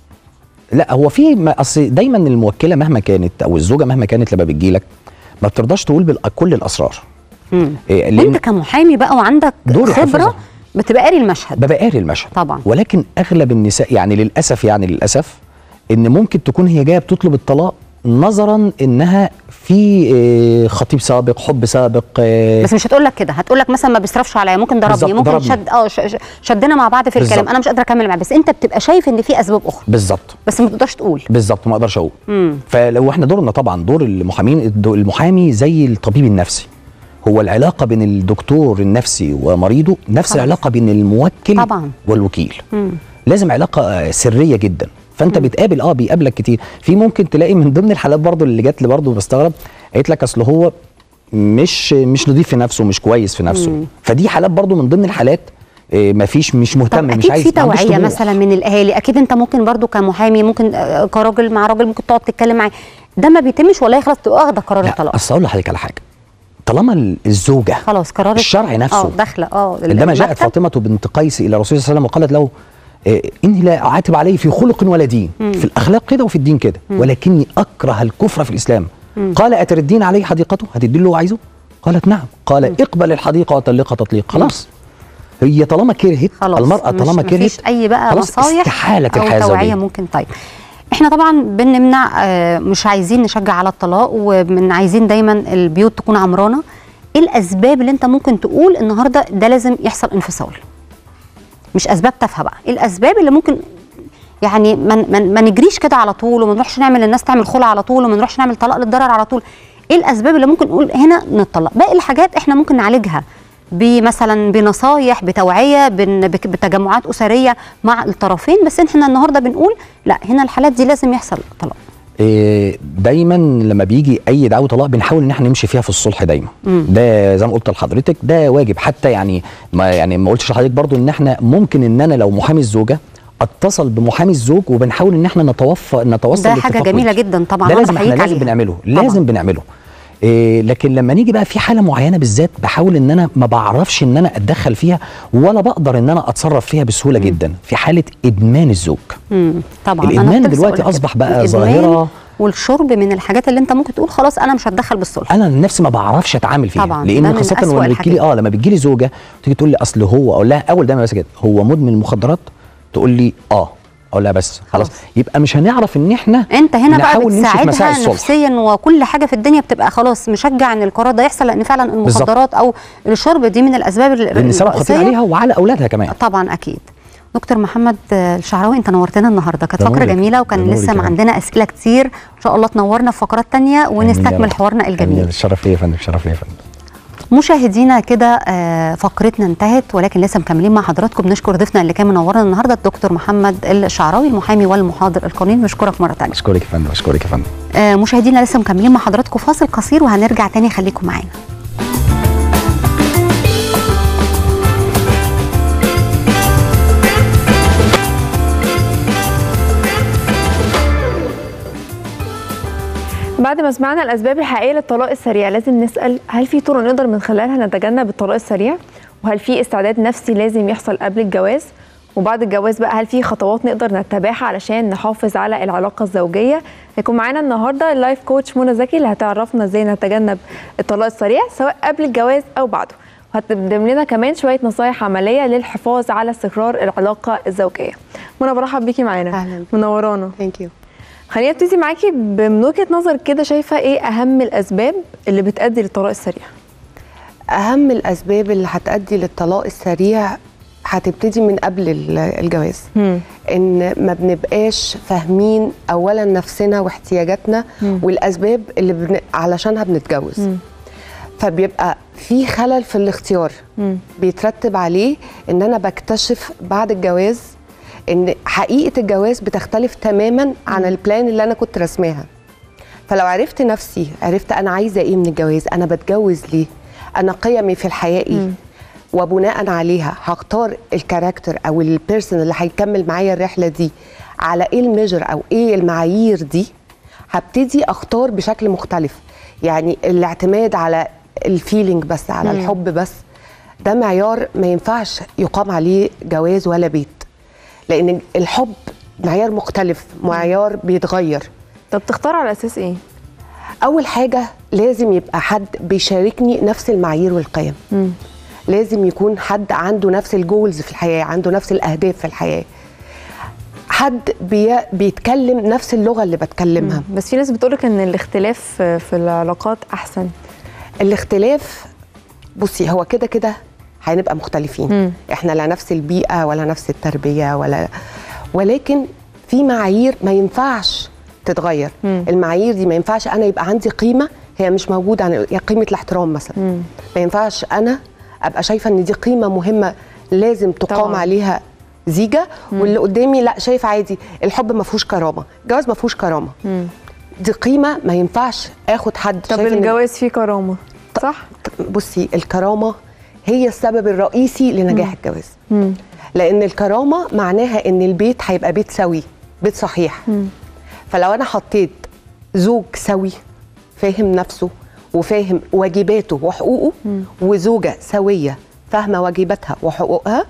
لا هو في ما- اصل دايما الموكله مهما كانت او الزوجه مهما كانت لما بتجي لك ما بترضاش تقول بال- كل الاسرار مم. إيه، لأن وانت كمحامي بقى وعندك دوري خبره حافظها. بتبقى قاري المشهد ببقى قاري المشهد طبعا. ولكن اغلب النساء يعني للاسف يعني للاسف ان ممكن تكون هي جايه بتطلب الطلاق نظرا انها في آه، خطيب سابق حب سابق آه، بس مش هتقول لك كده هتقول لك مثلا ما بيصرفش عليا ممكن ضربني بالظبط، ممكن ضربني. شد اه ش- ش- شدنا مع بعض في الكلام بالظبط. انا مش قادره اكمل معاه بس انت بتبقى شايف ان في اسباب اخرى بالظبط بس ما تقدرش تقول بالظبط ما اقدرش اقول مم. فلو احنا دورنا طبعا دور المحامين الدو- المحامي زي الطبيب النفسي هو العلاقه بين الدكتور النفسي ومريضه نفس خلاص. العلاقه بين الموكل طبعا. والوكيل مم. لازم علاقه آه، سريه جدا فانت بتقابل اه بيقابلك كتير في ممكن تلاقي من ضمن الحالات برضو اللي جات لي برضو بستغرب قالت لك اصل هو مش مش نضيف في نفسه مش كويس في نفسه فدي حالات برضو من ضمن الحالات آه، مفيش مش مهتم طب مش اكيد عايز في ما عندوش توعيه طموح. مثلا من الاهالي اكيد انت ممكن برضو كمحامي ممكن آه، كراجل مع راجل ممكن تقعد تتكلم معاه ده ما بيتمش ولا خلاص تبقى واخده قرار لا الطلاق اصل اقول لحضرتك على حاجه طالما ال- الزوجه خلاص قرار الشرع نفسه. اه داخله اه عندما جاءت المكتب. فاطمه بنت قيس الى رسول الله صلى الله عليه وسلم وقالت له آه، اني لا اعاتب عليه في خلق ولا دين في الاخلاق كده وفي الدين كده ولكني اكره الكفر في الاسلام قال اتردين عليه حديقته هتدي له اللي هو عايزه قالت نعم قال اقبل الحديقه وطلقها تطليق خلاص هي طالما كرهت خلاص المراه مش- طالما مفيش كرهت اي بقى خلاص نصايح استحاله او الحياه توعيه الزوجيه ممكن طيب احنا طبعا بنمنع آه، مش عايزين نشجع على الطلاق ومن عايزين دايما البيوت تكون عمرانه ايه الاسباب اللي انت ممكن تقول النهارده ده لازم يحصل انفصال مش اسباب تافهه بقى ايه الاسباب اللي ممكن يعني ما ما ما نجريش كده على طول وما نروحش نعمل الناس تعمل خلع على طول وما نروحش نعمل طلاق للضرر على طول ايه الاسباب اللي ممكن نقول هنا نطلق باقي الحاجات احنا ممكن نعالجها بمثلا بنصايح بتوعيه بن- بك- بتجمعات اسريه مع الطرفين بس احنا النهارده بنقول لا هنا الحالات دي لازم يحصل طلاق إيه، دايما لما بيجي اي دعوه طلاق بنحاول ان احنا نمشي فيها في الصلح دايما مم. ده زي ما قلت لحضرتك ده واجب حتى يعني ما يعني ما قلتش لحضرتك برضو ان احنا ممكن ان انا لو محامي الزوجه اتصل بمحامي الزوج وبنحاول ان احنا نتوفى نتوصل ده حاجه لاتفاق جميله ودي. جدا طبعا ده أنا لازم احنا بحييك لازم عليها. بنعمله طبعاً. لازم بنعمله إيه لكن لما نيجي بقى في حاله معينه بالذات بحاول ان انا ما بعرفش ان انا اتدخل فيها ولا بقدر ان انا اتصرف فيها بسهوله جدا في حاله ادمان الزوج مم. طبعا أنا الإدمان كنت لسه دلوقتي أقولك كده. أصبح بقى الإدمان ظاهرة. والشرب من الحاجات اللي انت ممكن تقول خلاص انا مش هتدخل بالصلح انا نفسي ما بعرفش اتعامل فيها طبعاً، ده لان من خاصه أسوأ لما بتجيلي الحاجات. اه لما بتجيلي زوجه تيجي تقول لي اصل هو اقول لها اول دايما بس كده هو مدمن مخدرات تقول لي اه اقول لها بس خلاص خلاص. يبقى مش هنعرف ان احنا انت هنا بقى نحاول نمشي في مسائل بتساعدها الصلح نفسيا وكل حاجه في الدنيا بتبقى خلاص مشجع ان القرار ده يحصل لان فعلا المخدرات او الشرب دي من الاسباب ال- لان سبب خطير الرئيسية. عليها وعلى اولادها كمان طبعا اكيد دكتور محمد آه، الشعراوي انت نورتنا النهارده كانت ده فقره نورك. جميله وكان ده نورك لسه يا فندم. عندنا اسئله كتير ان شاء الله تنورنا في فقرات تانية ونستكمل حوارنا الجميل الشرف ليا يا فندم الشرف ليا يا فندم مشاهدينا كده آه، فقرتنا انتهت ولكن لسه مكملين مع حضراتكم بنشكر ضيفنا اللي كان منورنا النهارده الدكتور محمد الشعراوي المحامي والمحاضر القانوني بشكرك مره ثانيه اشكرك يا فندم اشكرك يا فندم آه، مشاهدينا لسه مكملين مع حضراتكم فاصل قصير وهنرجع تاني خليكم معانا بعد ما سمعنا الاسباب الحقيقيه للطلاق السريع لازم نسال هل في طرق نقدر من خلالها نتجنب الطلاق السريع وهل في استعداد نفسي لازم يحصل قبل الجواز وبعد الجواز بقى هل في خطوات نقدر نتبعها علشان نحافظ على العلاقه الزوجيه هيكون معانا النهارده اللايف كوتش منى زكي اللي هتعرفنا ازاي نتجنب الطلاق السريع سواء قبل الجواز او بعده وهتقدم لنا كمان شويه نصايح عمليه للحفاظ على استقرار العلاقه الزوجيه منى برحب بيكي معانا أهلاً. منورانا ثانك يو خلينا نبتدي معاكي ب- من وجهه نظرك كده شايفه ايه اهم الاسباب اللي بتؤدي للطلاق السريع اهم الاسباب اللي هتؤدي للطلاق السريع هتبتدي من قبل ال- الجواز ان ما بنبقاش فاهمين اولا نفسنا واحتياجاتنا والاسباب اللي بن... علشانها بنتجوز فبيبقى في خلل في الاختيار بيترتب عليه ان انا بكتشف بعد الجواز ان حقيقه الجواز بتختلف تماما عن البلان اللي انا كنت رسماها فلو عرفت نفسي عرفت انا عايزه ايه من الجواز انا بتجوز ليه انا قيمي في الحياه ايه وبناء عليها هختار الكاركتر او البيرسون اللي هيكمل معايا الرحله دي على ايه الميجر او ايه المعايير دي هبتدي اختار بشكل مختلف يعني الاعتماد على الفيلينج بس على الحب بس ده معيار ما ينفعش يقام عليه جواز ولا بيت لان الحب معيار مختلف معيار بيتغير طب تختار على اساس ايه اول حاجه لازم يبقى حد بيشاركني نفس المعايير والقيم لازم يكون حد عنده نفس الجولز في الحياه عنده نفس الاهداف في الحياه حد بي... بيتكلم نفس اللغه اللي بتكلمها بس في ناس بتقولك ان الاختلاف في العلاقات احسن الاختلاف بصي هو كده كده هنبقى مختلفين مم. احنا لا نفس البيئه ولا نفس التربيه ولا ولكن في معايير ما ينفعش تتغير مم. المعايير دي ما ينفعش انا يبقى عندي قيمه هي مش موجوده عن يعني قيمه الاحترام مثلا مم. ما ينفعش انا ابقى شايفه ان دي قيمه مهمه لازم تقام طبعاً. عليها زيجه واللي قدامي لا شايف عادي الحب ما فيهوش كرامه الجواز ما فيهوش كرامه مم. دي قيمه ما ينفعش اخد حد طب شايف إن- الجواز فيه كرامه صح بصي الكرامه هي السبب الرئيسي لنجاح الجواز مم. لان الكرامه معناها ان البيت هيبقى بيت سوي بيت صحيح مم. فلو انا حطيت زوج سوي فاهم نفسه وفاهم واجباته وحقوقه وزوجه سويه فاهمه واجباتها وحقوقها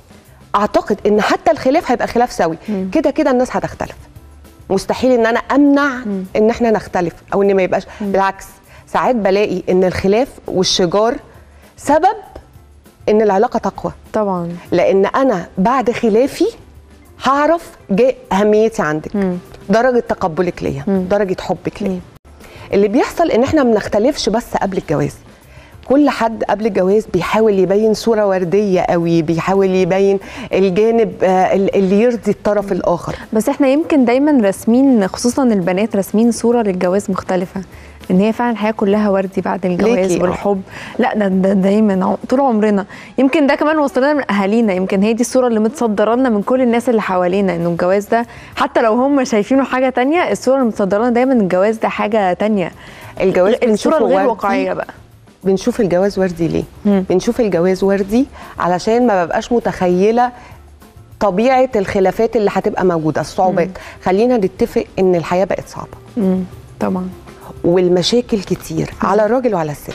اعتقد ان حتى الخلاف هيبقى خلاف سوي كده كده الناس هتختلف مستحيل ان انا امنع ان احنا نختلف او ان ما يبقاش بالعكس ساعات بلاقي ان الخلاف والشجار سبب ان العلاقه تقوى طبعا لان انا بعد خلافي هعرف جاء اهميتي عندك درجه تقبلك ليا درجه حبك ليا اللي بيحصل ان احنا ما بنختلفش بس قبل الجواز كل حد قبل الجواز بيحاول يبين صوره ورديه قوي بيحاول يبين الجانب آه، اللي يرضي الطرف الاخر بس احنا يمكن دايما راسمين خصوصا البنات راسمين صوره للجواز مختلفه ان هي فعلا الحياه كلها وردي بعد الجواز ليكي، آه. والحب لا ده, ده دايما عم- طول عمرنا يمكن ده كمان وصلنا من اهالينا يمكن هي دي الصوره اللي متصدره لنا من كل الناس اللي حوالينا انه الجواز ده حتى لو هم شايفينه حاجه تانية الصوره اللي متصدره لنا دايما الجواز ده حاجه تانية الجواز الصوره بنشوفه الغير وردي. واقعيه بقى بنشوف الجواز وردي ليه؟ مم. بنشوف الجواز وردي علشان ما ببقاش متخيله طبيعه الخلافات اللي هتبقى موجوده الصعوبات خلينا نتفق ان الحياه بقت صعبه مم. طبعا والمشاكل كتير على الراجل وعلى الست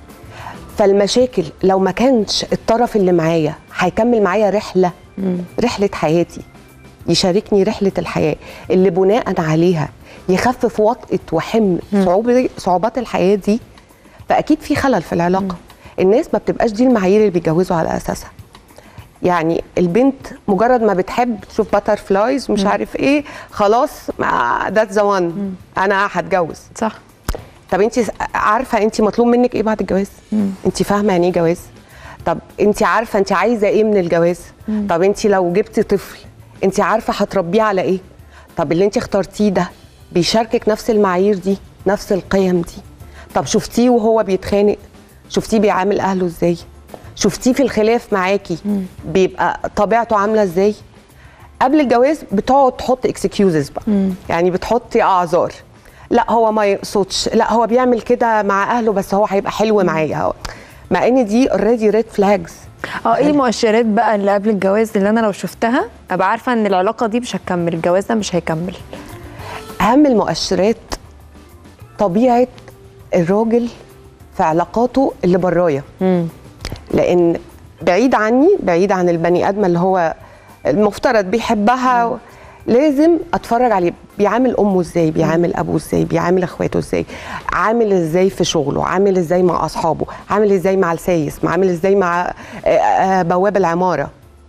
فالمشاكل لو ما كانش الطرف اللي معايا هيكمل معايا رحله رحله حياتي يشاركني رحله الحياه اللي بناء عليها يخفف وطأة وحمل صعوبة صعوبات الحياه دي فاكيد في خلل في العلاقه الناس ما بتبقاش دي المعايير اللي بيتجوزوا على اساسها يعني البنت مجرد ما بتحب تشوف باتر فلايز ومش عارف ايه خلاص ذات ذا وان انا هتجوز صح طب انت عارفه انت مطلوب منك ايه بعد الجواز انت فاهمه يعني ايه جواز طب انت عارفه انت عايزه ايه من الجواز طب انت لو جبتي طفل انت عارفه هتربيه على ايه طب اللي انت اخترتيه ده بيشاركك نفس المعايير دي نفس القيم دي طب شفتيه وهو بيتخانق شفتيه بيعامل اهله ازاي شفتيه في الخلاف معاكي بيبقى طبيعته عامله ازاي قبل الجواز بتقعد تحط اكسكيوزز بقى يعني بتحطي اعذار لا هو ما يقصدش لا هو بيعمل كده مع اهله بس هو هيبقى حلو معايا هو- مع ان دي اوريدي ريد فلاجز اه ايه المؤشرات بقى اللي قبل الجواز اللي انا لو شفتها ابقى عارفه ان العلاقه دي مش هتكمل الجواز ده مش هيكمل اهم المؤشرات طبيعه الراجل في علاقاته اللي برايا مم. لان بعيد عني بعيد عن البني ادم اللي هو المفترض بيحبها و... لازم اتفرج عليه بيعامل امه ازاي بيعامل ابوه ازاي بيعامل اخواته ازاي عامل ازاي في شغله عامل ازاي مع اصحابه عامل ازاي مع السايس عامل ازاي مع آه، آه، بواب العماره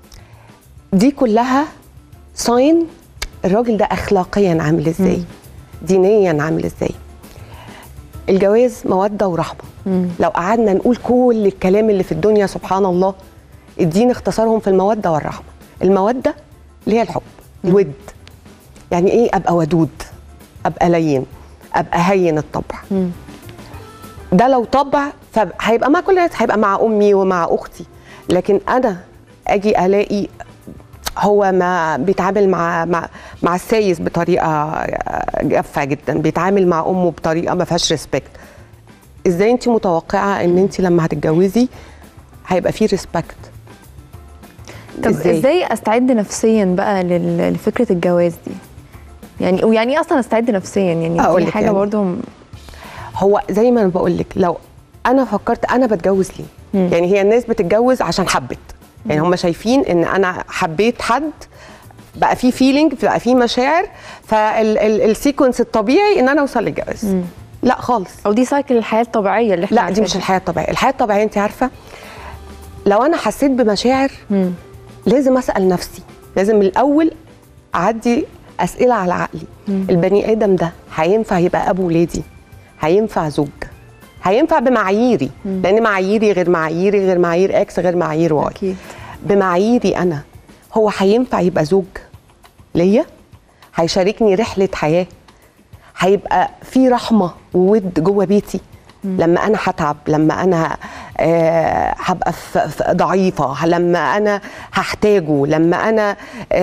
دي كلها ساين الراجل ده اخلاقيا عامل ازاي دينيا عامل ازاي الجواز موده ورحمه لو قعدنا نقول كل الكلام اللي في الدنيا سبحان الله الدين اختصرهم في الموده والرحمه الموده اللي هي الحب الود يعني ايه ابقى ودود ابقى لين ابقى هين الطبع ده لو طبع فهيبقى مع كل الناس هيبقى مع امي ومع اختي لكن انا اجي الاقي هو ما بيتعامل مع مع مع السايس بطريقه جافه جدا بيتعامل مع امه بطريقه ما فيهاش ريسبكت ازاي انت متوقعه ان انت لما هتتجوزي هيبقى فيه ريسبكت طب ازاي, إزاي استعد نفسيا بقى لل- لفكره الجواز دي يعني ويعني ايه اصلا استعد نفسيا يعني أقول دي لك حاجه يعني. برضو هو زي ما انا بقول لك لو انا فكرت انا بتجوز ليه مم. يعني هي الناس بتتجوز عشان حبت يعني هم شايفين ان انا حبيت حد بقى في فيلينج بقى في مشاعر فالسيكونس الطبيعي ان انا اوصل للجواز لا خالص او دي سايكل الحياه الطبيعيه اللي احنا لا دي مش عايشينها. الحياه الطبيعيه الحياه الطبيعيه انت عارفه لو انا حسيت بمشاعر مم. لازم اسال نفسي لازم من الاول اعدي اسئله على عقلي البني ادم ده هينفع يبقى ابو ولادي هينفع زوج هينفع بمعاييري لان معاييري غير معاييري غير معايير اكس غير معايير واي اكيد بمعاييري انا هو هينفع يبقى زوج ليا هيشاركني رحله حياه هيبقى في رحمه وود جوه بيتي لما انا هتعب لما انا آه هبقى في- في ضعيفه لما انا هحتاجه لما انا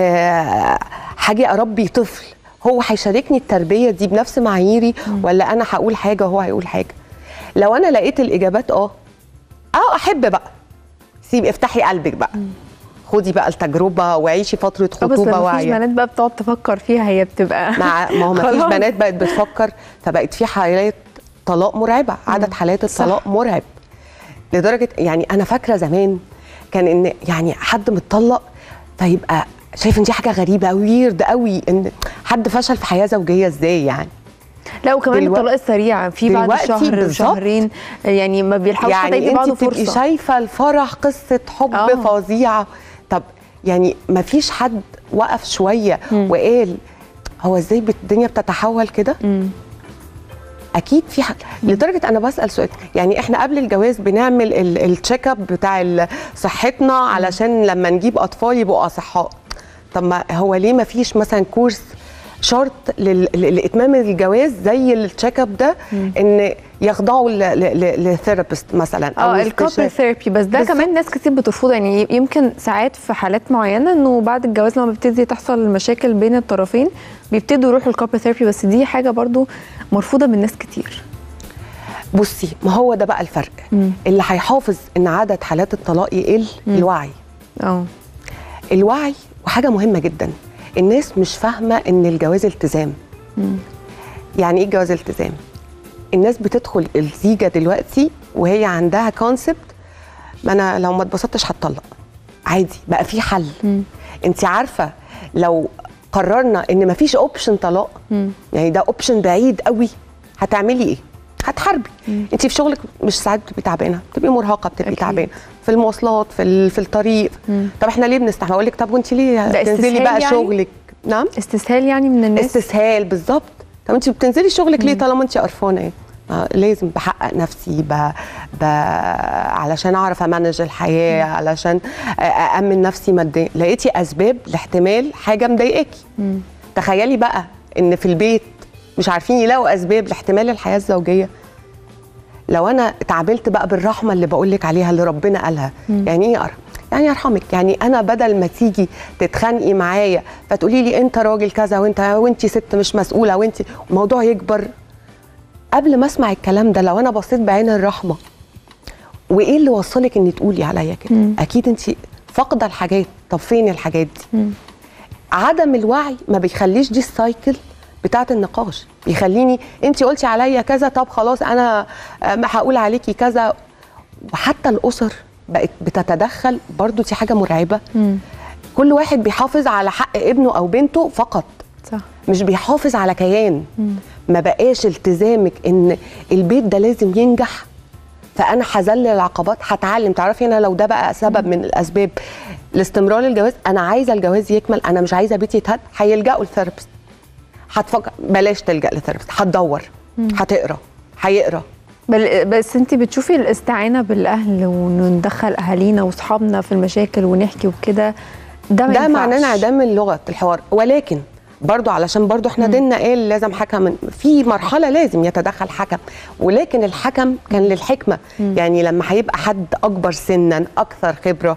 آه هاجي اربي طفل هو هيشاركني التربيه دي بنفس معاييري ولا انا هقول حاجه وهو هيقول حاجه لو انا لقيت الاجابات اه اه احب بقى سيبي افتحي قلبك بقى خدي بقى التجربه وعيشي فتره آه، بس خطوبه لما فيش واعيه بنات بقى بتقعد تفكر فيها هي بتبقى مع ما هو ما فيش خلاص. بنات بقت بتفكر فبقت في حالات طلاق مرعبه عدد حالات الطلاق مرعب لدرجه يعني انا فاكره زمان كان ان يعني حد متطلق فيبقى شايف ان دي حاجه غريبه ويرد قوي ان حد فشل في حياه زوجيه ازاي يعني لا وكمان دلوقتي- الطلاق السريع في بعد دلوقتي شهر بالظبط. وشهرين يعني ما بيلحقوش حتى يدي يعني بعض انت تبقي فرصه شايفه الفرح قصه حب آه. فظيعه طب يعني ما فيش حد وقف شويه وقال هو ازاي بت- الدنيا بتتحول كده مم. اكيد في حد لدرجه انا بسال سؤال يعني احنا قبل الجواز بنعمل ال- التشيك اب بتاع ال- صحتنا علشان لما نجيب اطفال يبقوا اصحاء طب ما هو ليه ما فيش مثلا كورس شرط لل- ل- لاتمام الجواز زي التشيك اب ده ان يخضعوا لثيرابيست مثلا اه استشاري. الكابل ثيرابي بس ده بالظبط. كمان ناس كتير بترفضه يعني يمكن ساعات في حالات معينه انه بعد الجواز لما بتبتدي تحصل مشاكل بين الطرفين بيبتدوا يروحوا الكابل ثيرابي بس دي حاجه برضو مرفوضه من ناس كتير بصي ما هو ده بقى الفرق اللي هيحافظ ان عدد حالات الطلاق يقل الوعي اه الوعي وحاجه مهمه جدا الناس مش فاهمه ان الجواز التزام يعني ايه الجواز التزام الناس بتدخل الزيجه دلوقتي وهي عندها كونسبت ما انا لو ما اتبسطتش هتطلق عادي بقى في حل انت عارفه لو قررنا ان مفيش اوبشن طلاق يعني ده اوبشن بعيد قوي هتعملي ايه هتحاربي انت في شغلك مش ساعات بتبقي تعبانه بتبقي مرهقه بتبقي أكيد. تعبانه في المواصلات في ال- في الطريق طب احنا ليه بنستحمل اقول لك طب وانت ليه ده تنزلي استسهال بقى يعني؟ شغلك نعم استسهال يعني من الناس استسهال بالظبط طب انت بتنزلي شغلك ليه طالما انت قرفانه ايه آه لازم بحقق نفسي ب... ب... علشان اعرف امانج الحياه علشان أ- اامن نفسي ماديا لقيتي اسباب لاحتمال حاجه مضايقاكي تخيلي بقى ان في البيت مش عارفين يلاقوا اسباب لاحتمال الحياه الزوجيه لو انا اتعاملت بقى بالرحمه اللي بقول لك عليها اللي ربنا قالها يعني ايه أرحم؟ يعني ارحمك يعني انا بدل ما تيجي تتخانقي معايا فتقولي لي انت راجل كذا وانت وانت ست مش مسؤوله وانت الموضوع يكبر قبل ما اسمع الكلام ده لو انا بصيت بعين الرحمه وايه اللي وصلك ان تقولي عليا كده اكيد انت فاقده الحاجات طب فين الحاجات دي عدم الوعي ما بيخليش دي السايكل بتاعه النقاش بيخليني انت قلتي عليا كذا طب خلاص انا آه، ما هقول عليكي كذا وحتى الاسر بقت بتتدخل برضو دي حاجه مرعبه كل واحد بيحافظ على حق ابنه او بنته فقط صح مش بيحافظ على كيان ما بقاش التزامك ان البيت ده لازم ينجح فانا هذلل العقبات هتعلم تعرفي انا لو ده بقى سبب من الاسباب لاستمرار الجواز انا عايزه الجواز يكمل انا مش عايزه بيتي يتهد هيلجأوا لثيرابيست هتفكر بلاش تلجأ لثيرابيست هتدور هتقرا هيقرا بل بس انت بتشوفي الاستعانه بالاهل وندخل اهالينا واصحابنا في المشاكل ونحكي وكده ده ما ده ينفعش. معناه انعدام اللغه الحوار ولكن برضو علشان برضو احنا ديننا قال لازم حكم في مرحله لازم يتدخل حكم ولكن الحكم كان للحكمه يعني لما هيبقى حد اكبر سنا اكثر خبره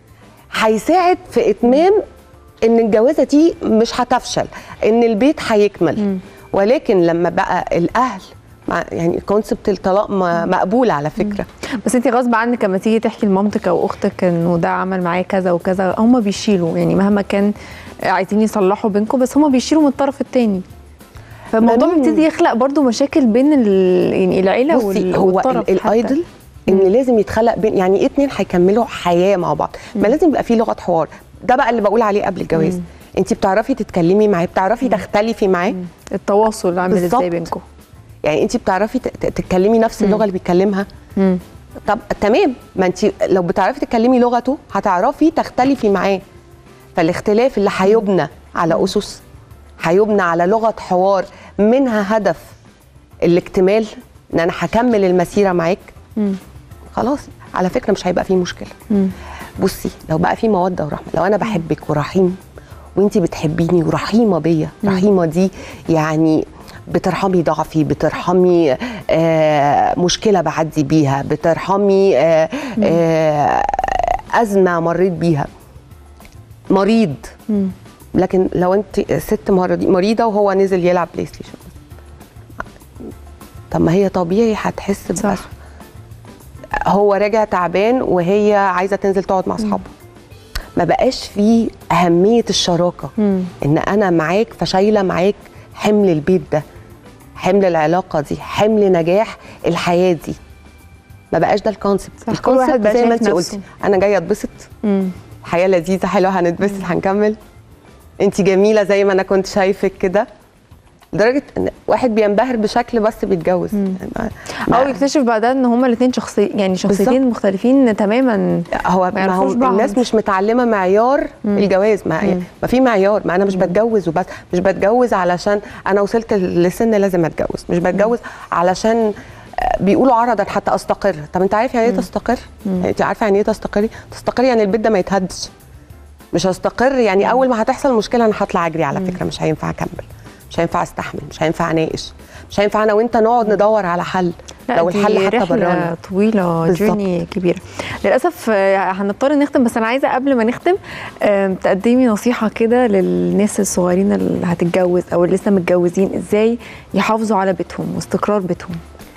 هيساعد في اتمام ان الجوازه دي مش هتفشل ان البيت هيكمل ولكن لما بقى الاهل مع- يعني كونسبت الطلاق ما- مقبول على فكره بس انت غصب عنك لما تيجي تحكي لمامتك او اختك انه ده عمل معايا كذا وكذا هم بيشيلوا يعني مهما كان عايزين يصلحوا بينكم بس هم بيشيلوا من الطرف الثاني فالموضوع ما مين- بيبتدي يخلق برضو مشاكل بين ال... يعني العيله بصي وال... هو والطرف ال- حتى. الايدل ان لازم يتخلق بين يعني ايه اتنين هيكملوا حياه مع بعض ما لازم يبقى في لغه حوار ده بقى اللي بقول عليه قبل الجواز انت بتعرفي تتكلمي معاه بتعرفي تختلفي معاه التواصل عامل بالظبط. ازاي بينكم يعني انت بتعرفي ت- ت- تتكلمي نفس اللغه اللي بيتكلمها طب تمام ما انت لو بتعرفي تتكلمي لغته هتعرفي تختلفي معاه فالاختلاف اللي هيبنى على اسس هيبنى على لغه حوار منها هدف الاكتمال ان انا هكمل المسيره معاك خلاص على فكره مش هيبقى فيه مشكله بصي لو بقى في موده ورحمه لو انا بحبك ورحيم وانت بتحبيني ورحيمه بيا رحيمه دي يعني بترحمي ضعفي بترحمي آه مشكله بعدي بيها بترحمي آه آه ازمه مريت بيها مريض لكن لو انت ست مرض- مريضه وهو نزل يلعب بلاي ستيشن طب ما هي طبيعي هتحس صح. بأسوأ هو راجع تعبان وهي عايزه تنزل تقعد مع اصحابها ما بقاش فيه اهميه الشراكه ان انا معاك فشايله معاك حمل البيت ده حمل العلاقه دي حمل نجاح الحياه دي ما بقاش ده الكونسبت صح، كل واحد بقى زي ما شايف انت نفسه. قلتي انا جايه اتبسط حياه لذيذه حلوه هنتبسط هنكمل انت جميله زي ما انا كنت شايفك كده لدرجه ان واحد بينبهر بشكل بس بيتجوز يعني ما- ما- او يكتشف بعدها ان هما الاثنين شخصي يعني شخصيتين بالظبط. مختلفين تماما هو ما ما يعرفوش هو بعض. الناس مش متعلمه معيار الجواز ما, ما في معيار ما انا مش بتجوز وبس مش بتجوز علشان انا وصلت لسن لازم اتجوز مش بتجوز علشان آه، بيقولوا عرضا حتى استقر طب انت عارف يعني ايه تستقر يعني انت عارفه يعني ايه تستقري تستقري يعني البيت ده ما يتهدش مش هستقر يعني اول ما هتحصل مشكله انا هطلع اجري على فكره مش هينفع اكمل مش هينفع استحمل مش هينفع اناقش مش هينفع انا وانت نقعد ندور على حل لا لو دي الحل حتى رحلة برانا طويلة بالظبط. جيرني كبيرة للأسف آه، هنضطر نختم بس أنا عايزة قبل ما نختم آم، تقدمي نصيحة كده للناس الصغيرين اللي هتتجوز أو اللي لسه متجوزين إزاي يحافظوا على بيتهم واستقرار بيتهم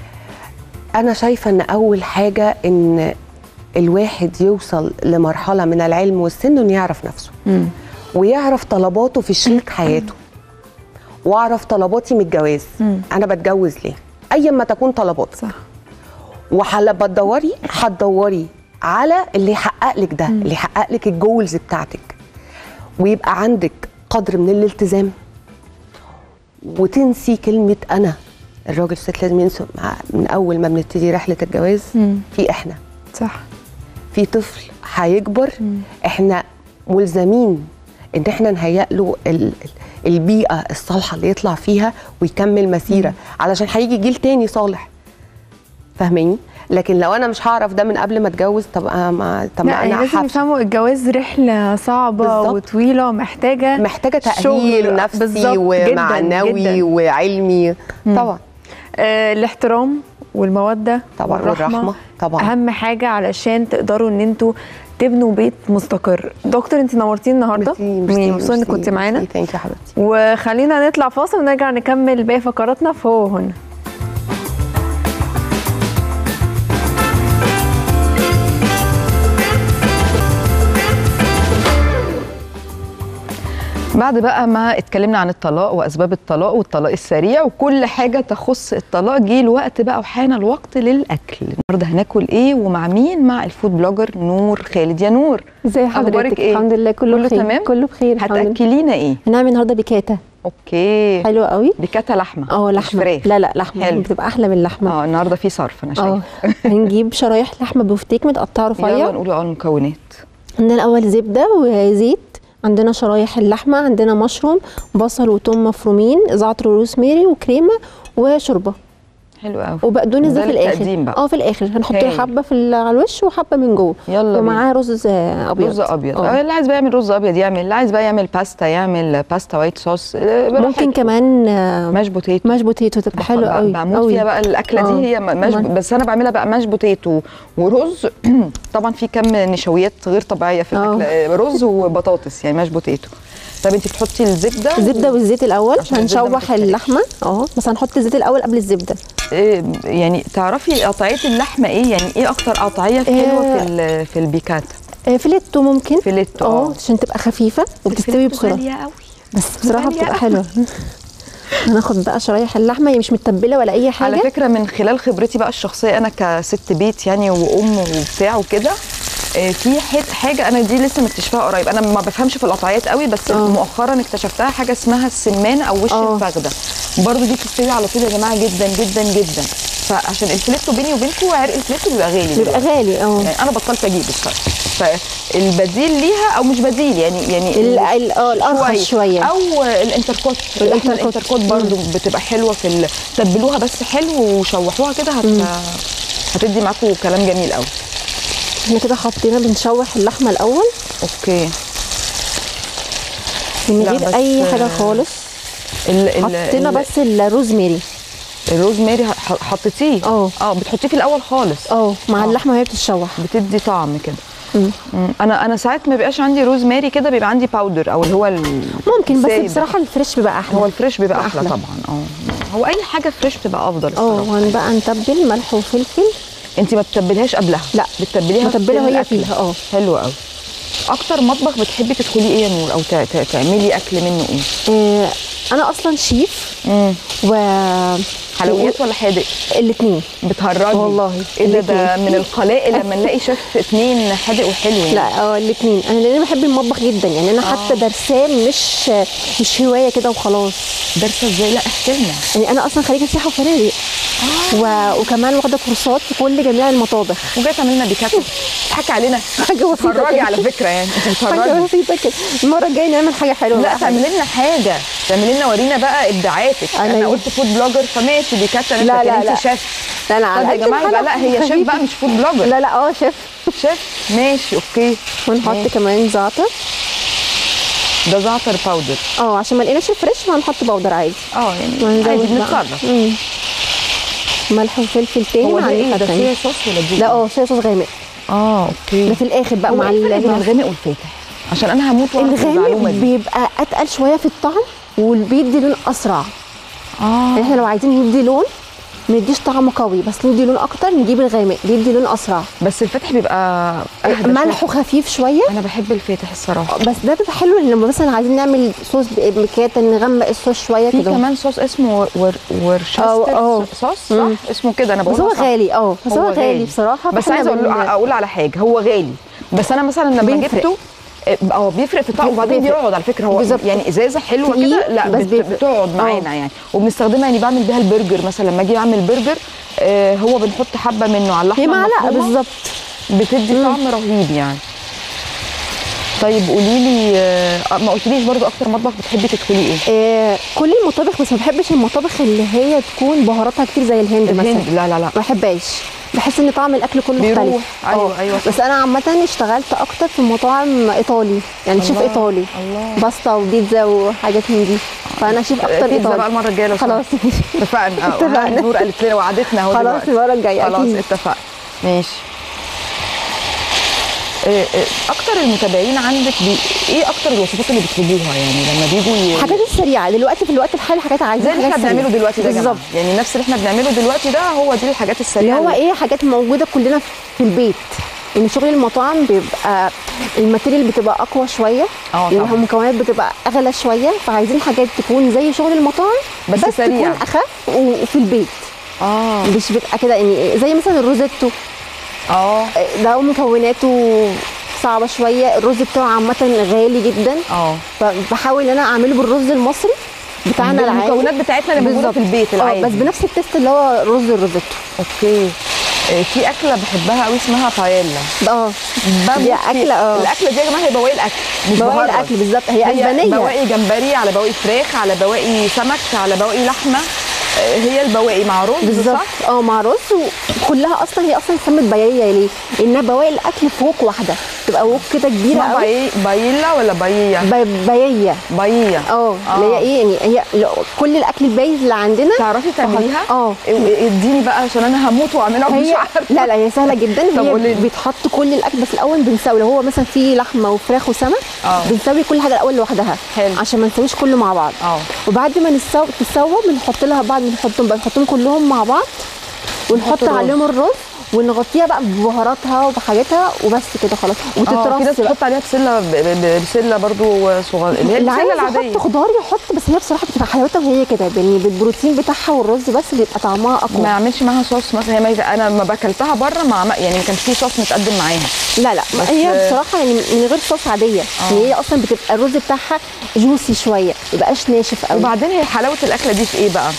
انا شايفه ان اول حاجه ان الواحد يوصل لمرحله من العلم والسن انه يعرف نفسه ويعرف طلباته في شريك حياته واعرف طلباتي من الجواز انا بتجوز ليه ايا ما تكون طلباتك صح وحلا بتدوري هتدوري على اللي يحقق لك ده اللي يحقق لك الجولز بتاعتك ويبقى عندك قدر من الالتزام وتنسي كلمه انا الراجل والست لازم ينسوا مع- من اول ما بنبتدي رحله الجواز في احنا صح في طفل هيكبر احنا ملزمين ان احنا نهيئ له ال- ال- البيئه الصالحه اللي يطلع فيها ويكمل مسيره علشان هيجي جيل تاني صالح فاهماني لكن لو انا مش هعرف ده من قبل ما اتجوز طب أنا ما طب لا ما يعني انا لازم هفشل. يفهموا الجواز رحلة صعبة بالظبط. وطويلة محتاجة محتاجه تاهيل شغل. نفسي بالظبط، ومعنوي جداً، جداً. وعلمي طبعا آه الاحترام والمودة طبعاً، والرحمة، طبعاً. أهم حاجة علشان تقدروا إن أنتوا تبنوا بيت مستقر دكتور أنت نورتيني النهاردة يعني مبسوطة إنك كنت معانا ثانك يو حبيبتي وخلينا نطلع فاصل ونرجع نكمل باقي فقراتنا في هو هنا بعد بقى ما اتكلمنا عن الطلاق واسباب الطلاق والطلاق السريع وكل حاجه تخص الطلاق جه الوقت بقى وحان الوقت للاكل النهارده هناكل ايه ومع مين مع الفود بلوجر نور خالد يا نور ازي أخبارك حضرتك إيه؟ الحمد لله كله, كله بخير تمام؟ كله بخير الحمد لله هتاكلينا ايه هنعمل النهارده بيكاتا اوكي حلو قوي بكاتا لحمه اه مش لحمه فراخ لا لا لحمه حلو. بتبقى احلى من اللحمه اه النهارده في صرف انا اه شايفه هنجيب شرايح لحمه بفتيك متقطعه يلا رفيع نقول اه المكونات عندنا الاول زبده وزيت عندنا شرايح اللحمه عندنا مشروم بصل وثوم مفرومين زعتر وروزماري وكريمه وشوربه حلو قوي وبقدونس ده ده في الاخر للتقديم بقى. اه في الاخر هنحط له هايل. حبه في ال- على الوش وحبه من جوه يلا ومعاه رز آه، ابيض رز ابيض آه. آه. اللي عايز بقى يعمل رز ابيض يعمل اللي عايز بقى يعمل باستا يعمل باستا وايت صوص آه، ممكن براحته. كمان آه، ماش بوتيتو ماش بوتيتو تبقى حلوه بح- قوي بموت قوي. فيها بقى الاكله آه. دي هي ماش كمان. بس انا بعملها بقى ماش بوتيتو ورز طبعا في كم نشويات غير طبيعيه في آه. الاكل آه، رز وبطاطس يعني ماش بوتيتو طب انت بتحطي الزبده الزبده والزيت الاول عشان الزبدة ما هنشوح تتحرقش. اللحمه اه بس هنحط الزيت الاول قبل الزبده إيه يعني تعرفي قطعيه اللحمه ايه يعني ايه اكتر قطعيه حلوه آه. في ال- في البيكاتا آه، فيليتو ممكن فيليتو اه اه عشان تبقى خفيفه وبتستوي بسرعه غاليه قوي بس بصراحه غالية بتبقى أوي. حلوه هناخد بقى شرايح اللحمه هي مش متبله ولا اي حاجه على فكره من خلال خبرتي بقى الشخصيه انا كست بيت يعني وام وبتاع وكده آه، في حت- حاجه انا دي لسه مكتشفاها قريب انا ما بفهمش في القطعيات قوي بس آه. مؤخرا اكتشفتها حاجه اسمها السمان او وش آه. الفخده برضو دي بتستوي على طول يا جماعه جدا جدا جدا فعشان الفليتو بيني وبينكم عرق الفليتو بيبقى غالي بيبقى غالي اه يعني انا بطلت اجيب الصراحه فالبديل ليها او مش بديل يعني يعني ال- ال- اه الارخص شويه او الانتركوت الانتركوت. الانتركوت برضو بتبقى حلوه في ال- تبلوها بس حلو وشوحوها كده هت... هتدي معاكم كلام جميل قوي احنا كده حطينا بنشوح اللحمه الاول اوكي من لا، غير بس- اي حاجه خالص ال... ال... حطينا ال- بس الروزماري الروزماري ح- حطيتيه اه. اه بتحطيه في الاول خالص اه مع آه. اللحمه وهي بتتشوح بتدي طعم كده مم. مم. انا انا ساعات ما بيبقاش عندي روزماري كده بيبقى عندي باودر او اللي هو ال... ممكن بس سايب. بصراحه الفريش بيبقى احلى هو الفريش بيبقى احلى, أحلى. طبعا اه هو اي حاجه فريش بتبقى افضل اه الصراحه وهنبقى نتبل ملح وفلفل انت ما بتتبليهاش قبلها لا. بتتبليها بتبلها في وهي الأكل. فيها، اه. حلو قوي اكتر مطبخ بتحبي تدخلي ايه يا نور او تع- تع- تعملي اكل منه ايه آه انا اصلا شيف امم و حلويات ولا حادق الاثنين بتهرجي والله، ايه ده ده الاتنين. من القلائل لما نلاقي شيف اتنين حادق وحلو يعني. لا اه الاثنين انا لان بحب المطبخ جدا يعني انا حتى درساه مش مش هوايه كده وخلاص دارسه ازاي لا احكي لنا يعني انا اصلا خريجه سياحه وفنادق و... وكمان واخده كورسات في كل جميع المطابخ وجايه تعملي لنا بيكات تضحكي علينا حاجه بسيطه بتهرجي كده. على فكره يعني انت حاجه بتهرجي بسيطه كده المره الجايه نعمل حاجه حلوه لا بقى. تعملي لنا حاجه تعملي لنا ورينا بقى ابداعاتك أنا انا إيه؟ قلت فود بلوجر فماشي بيكات لا، لا، لكن لا. انت شيف لا لا طب على يا قد جماعه يبقى لا الحلقة. هي شيف بقى مش فود بلوجر لا لا اه شيف شيف ماشي اوكي ونحط ماشي. كمان زعتر ده زعتر باودر اه عشان ما لقيناش فريش فهنحط باودر عادي اه يعني وهنزود عادي بقى. بنتصرف مم. ملح وفلفل تاني هو مع ده ايه الناحية ده التانية. صويا صوص ولا دي لا اه صويا صوص غامق اه اوكي ده في الاخر بقى هو مع ايه الفرق بين ال- الغامق والفاتح عشان انا هموت واعرف الغامق المعلومه دي بيبقى اتقل شويه في الطعم وبيدي لون اسرع اه يعني احنا لو عايزين ندي لون ما نديش طعم قوي بس ندي لون اكتر نجيب الغامق بيدي لون اسرع بس الفاتح بيبقى اهدى ملحه شوية. خفيف شويه انا بحب الفاتح الصراحه بس ده بيبقى حلو لما مثلا عايزين نعمل صوص بكاتا نغمق الصوص شويه في كده كمان صوص اسمه ور- ور ورشستر أو- أو. صوص صح مم. اسمه كده انا بس بقول هو غالي اه بس هو غالي بصراحه بس فإحنا عايزه اقول بن- اقول على حاجه هو غالي بس انا مثلا لما بيفرق. جبته اه بيفرق في الطعم بيفرق. وبعدين بيقعد على فكره هو بالظبط. يعني ازازه حلوه تقيل، كده لا بس بت- بيفرق. بتقعد معانا يعني وبنستخدمها يعني بعمل بيها البرجر مثلا لما اجي اعمل برجر آه هو بنحط حبه منه على اللحمه هي معلقه المفرومة. بالظبط بتدي طعم رهيب يعني طيب قولي لي آه ما قلتليش برضو اكتر مطبخ بتحبي تدخلي ايه آه كل المطابخ بس ما بحبش المطابخ اللي هي تكون بهاراتها كتير زي الهند, الهند مثلا لا لا لا ما بحبهاش بحس ان طعم الاكل كله بيروح. مختلف أيوة، آه. أيوة صح. بس انا عامه اشتغلت اكتر في مطاعم ايطالي يعني شيف الله، ايطالي الله. باستا وبيتزا وحاجات من دي فانا شيف اكتر بيتزا ايطالي بقى المره الجايه لو خلاص سمحت. اتفقنا آه، اتفقنا. نور قالت لنا وعدتنا اهو خلاص دلوقتي. المره الجايه خلاص اكيد اتفقنا ماشي إيه إيه اكتر المتابعين عندك بي... ايه اكتر الوصفات اللي بيطلبوها يعني لما بيجوا ي... الحاجات السريعه دلوقتي في الوقت الحالي حاجات عايزين زي اللي احنا حاجات بنعمله سريعة. دلوقتي ده يا جماعه بالظبط يعني نفس اللي احنا بنعمله دلوقتي ده هو دي الحاجات اللي السريعه هو ايه حاجات موجوده كلنا في البيت ان شغل المطاعم بيبقى الماتيريال بتبقى اقوى شويه اه طبعا. المكونات بتبقى اغلى شويه فعايزين حاجات تكون زي شغل المطاعم بس سريع. تكون اخف وفي البيت اه مش بتبقى كده يعني زي مثلا الروزيتو اه ده مكوناته صعبه شويه الرز بتاعه عامه غالي جدا اه فبحاول ان انا اعمله بالرز المصري بتاعنا العادي المكونات بتاعتنا اللي موجوده بالظبط. في البيت اه العادي بس بنفس التست اللي هو رز الروزيتو اوكي إيه، في اكله بحبها قوي اسمها بايلا اه بموت دي فيها. أكلة، اه. الاكله دي يا جماعه هي بواقي الاكل مش بواقي بهرج. الاكل بالظبط هي هي اسبانيه بواقي جمبري على بواقي فراخ على بواقي سمك على بواقي لحمه آه، هي البواقي مع رز بالظبط صح؟ اه مع رز وكلها اصلا هي اصلا سمت بيايه ليه؟ انها بواقي الاكل في وك واحده تبقى وك كده كبيره اسمها قوي باي- بايلا ولا بايية؟ ب- بيايه بايية اه اللي هي ايه يعني هي ل- كل الاكل البايز اللي عندنا تعرفي تعمليها؟ اه إيه- اديني بقى عشان انا هموت واعملها ومش هي عارفه لا لا هي سهله جدا طب هي قولي لي. بيتحط كل الاكل بس الاول بنسوي لو هو مثلا فيه لحمه وفراخ وسمك اه. بنسوي كل حاجه الاول لوحدها حلو. عشان ما نسويش كله مع بعض اه وبعد ما نسو تسوى بنحط لها بعد ما نحطهم بقى نحطهم كلهم مع بعض ونحط الرز. عليهم الرز ونغطيها بقى ببهاراتها وبحاجاتها وبس كده خلاص اه في ناس وتترص بقى بتحط عليها بسله ب- ب- بسله برضو صغيره اللي هي اللي عايز البسله العاديه يحط خضار يحط بس هي بصراحه بتبقى حلاوتها وهي كده يعني بالبروتين بتاعها والرز بس بيبقى طعمها ما اقوى اعملش معاها صوص مثلا هي ما انا ما باكلتها بره ما عم- يعني ما كانش في صوص متقدم معاها لا لا بس- هي بصراحه يعني من غير صوص عاديه يعني هي اصلا بتبقى الرز بتاعها جوسي شويه ما يبقاش ناشف قوي وبعدين هي حلاوه الاكله دي في ايه بقى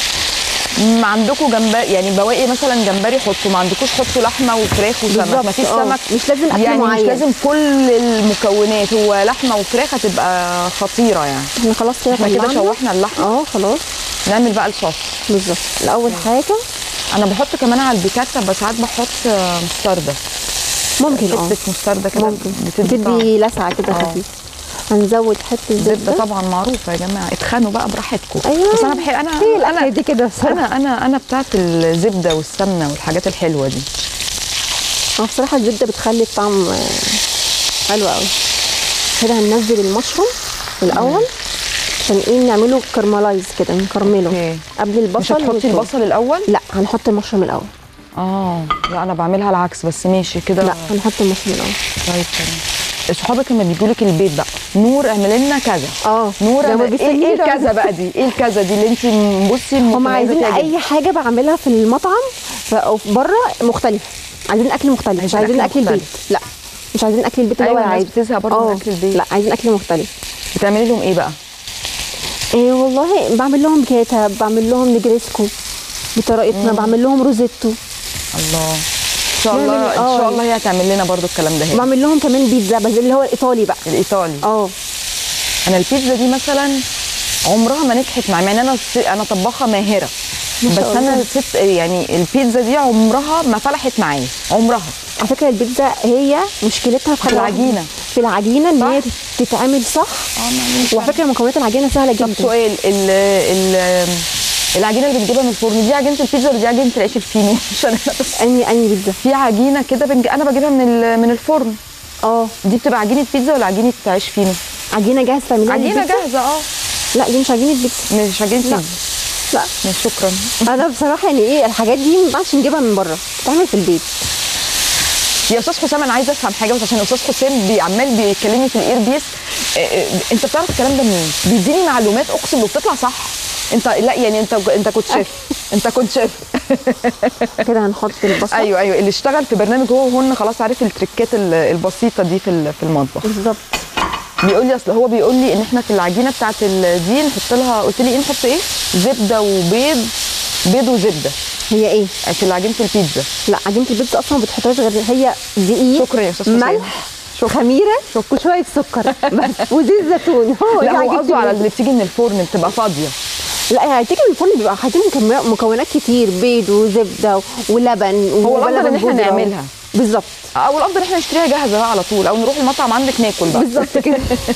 ما عندكم جمبري يعني بواقي مثلا جمبري حطوا ما عندكوش حطوا لحمه وفراخ وسمك بالظبط، ما فيش اه. سمك مش لازم أكل يعني معين. مش لازم كل المكونات هو لحمه وفراخ هتبقى خطيره يعني احنا خلاص كده احنا كده طلعنا. شوحنا اللحمه اه خلاص نعمل بقى الصوص بالظبط الاول حاجه انا بحط كمان على البيكاتا بس ساعات بحط آه، مستردة ممكن اه حته مستردة كده ممكن بتدي طعم بتدي لسعه كده اه. خفيف هنزود حته الزبده زبده طبعا معروفه يا جماعه اتخانوا بقى براحتكم أيوة. بس انا بحب انا هي الاكله انا دي كده بصراحه انا انا انا بتاعت الزبده والسمنه والحاجات الحلوه دي اه بصراحه الزبده بتخلي الطعم آه، حلو قوي كده هننزل المشروم الاول عشان ايه نعمله كرملايز كده نكرمله اوكي. قبل البصل مش هتحطي والثوم. البصل الاول لا هنحط المشروم الاول اه لا انا بعملها العكس بس ماشي كده لا هنحط المشروم الاول طيب تمام صحابك لما بيجوا لك البيت بقى نور اعمل لنا كذا اه نور زي ما أنا- ايه ايه بيسميها. الكذا بقى دي ايه الكذا دي اللي انت بصي هم متميزة عايزين فيها جدا؟ اي حاجه بعملها في المطعم ف- او في بره مختلف عايزين اكل مختلف مش عايزين عايزين أكل اكل البيت مختلف. لا مش عايزين اكل البيت اللي أيوة، هو الناس العادي بتزهق برضه من اه. أكل البيت. لا عايزين اكل مختلف بتعملي لهم ايه بقى إيه والله بعمل لهم كيتا بعمل لهم نجريسكو بطريقتنا بعمل لهم روزيتو الله ان شاء الله نعمل- ان آه. شاء الله هي هتعمل لنا برضو الكلام ده هي بعمل لهم كمان بيتزا بس اللي هو الايطالي بقى الايطالي اه انا البيتزا دي مثلا عمرها ما نجحت معايا مع ان انا س- انا طباخه ماهره ما بس شاء انا الله. ست يعني البيتزا دي عمرها ما فلحت معايا عمرها على فكره البيتزا هي مشكلتها في في حاجة العجينة. واحدة. في العجينه ان صح. هي تتعمل صح وعلى فكره مكونات العجينه سهله طب جدا سؤال ال ال العجينه اللي بنجيبها من الفرن دي عجينه البيتزا ولا دي عجينه العيش الفينو عشان انا بس اني اني بيتزا في عجينه كده بنج... انا بجيبها من ال... من الفرن اه دي بتبقى عجينه بيتزا ولا عجينه عيش فينو عجينه جاهزه تعمليها عجينه للبيتزا؟ جاهزه اه لا دي مش عجينه بيتزا مش عجينه لا. بيتزا لا ماشي، شكرا انا بصراحه يعني ايه الحاجات دي ما ينفعش نجيبها من بره بتتعمل في البيت يا استاذ حسام انا عايزه افهم حاجه بس عشان استاذ حسام بي- عمال بيكلمني في الاير بيس آه، آه، انت بتعرف الكلام ده منين؟ بيديني معلومات اقسم وبتطلع صح انت لا يعني انت انت كنت شيف انت كنت شيف كده هنحط البصل ايوه ايوه اللي اشتغل في برنامج هو وهن خلاص عارف التريكات ال- البسيطه دي في ال- في المطبخ بالظبط بيقول لي اصل هو بيقول لي ان احنا في العجينه بتاعت ال- دي نحط لها قلت لي ايه نحط ايه؟ زبده وبيض بيض وزبده هي ايه في العجينه البيتزا لا عجينه البيتزا اصلا ما بتحطهاش غير هي دقيق شكرا يا استاذ حسام ملح خميره وشويه سكر بس وزيت زيتون هو لا دي هو عجينة قصده على البيتزا. اللي بتيجي من الفرن بتبقى فاضيه لا يعني تيجي من الفرن بيبقى حاطين مكمل- مكونات كتير بيض وزبده ولبن هو الأفضل ولبن إن إحنا بودرة. نعملها. بالظبط او الافضل احنا نشتريها جاهزه بقى على طول او نروح المطعم عندك ناكل بقى بالظبط كده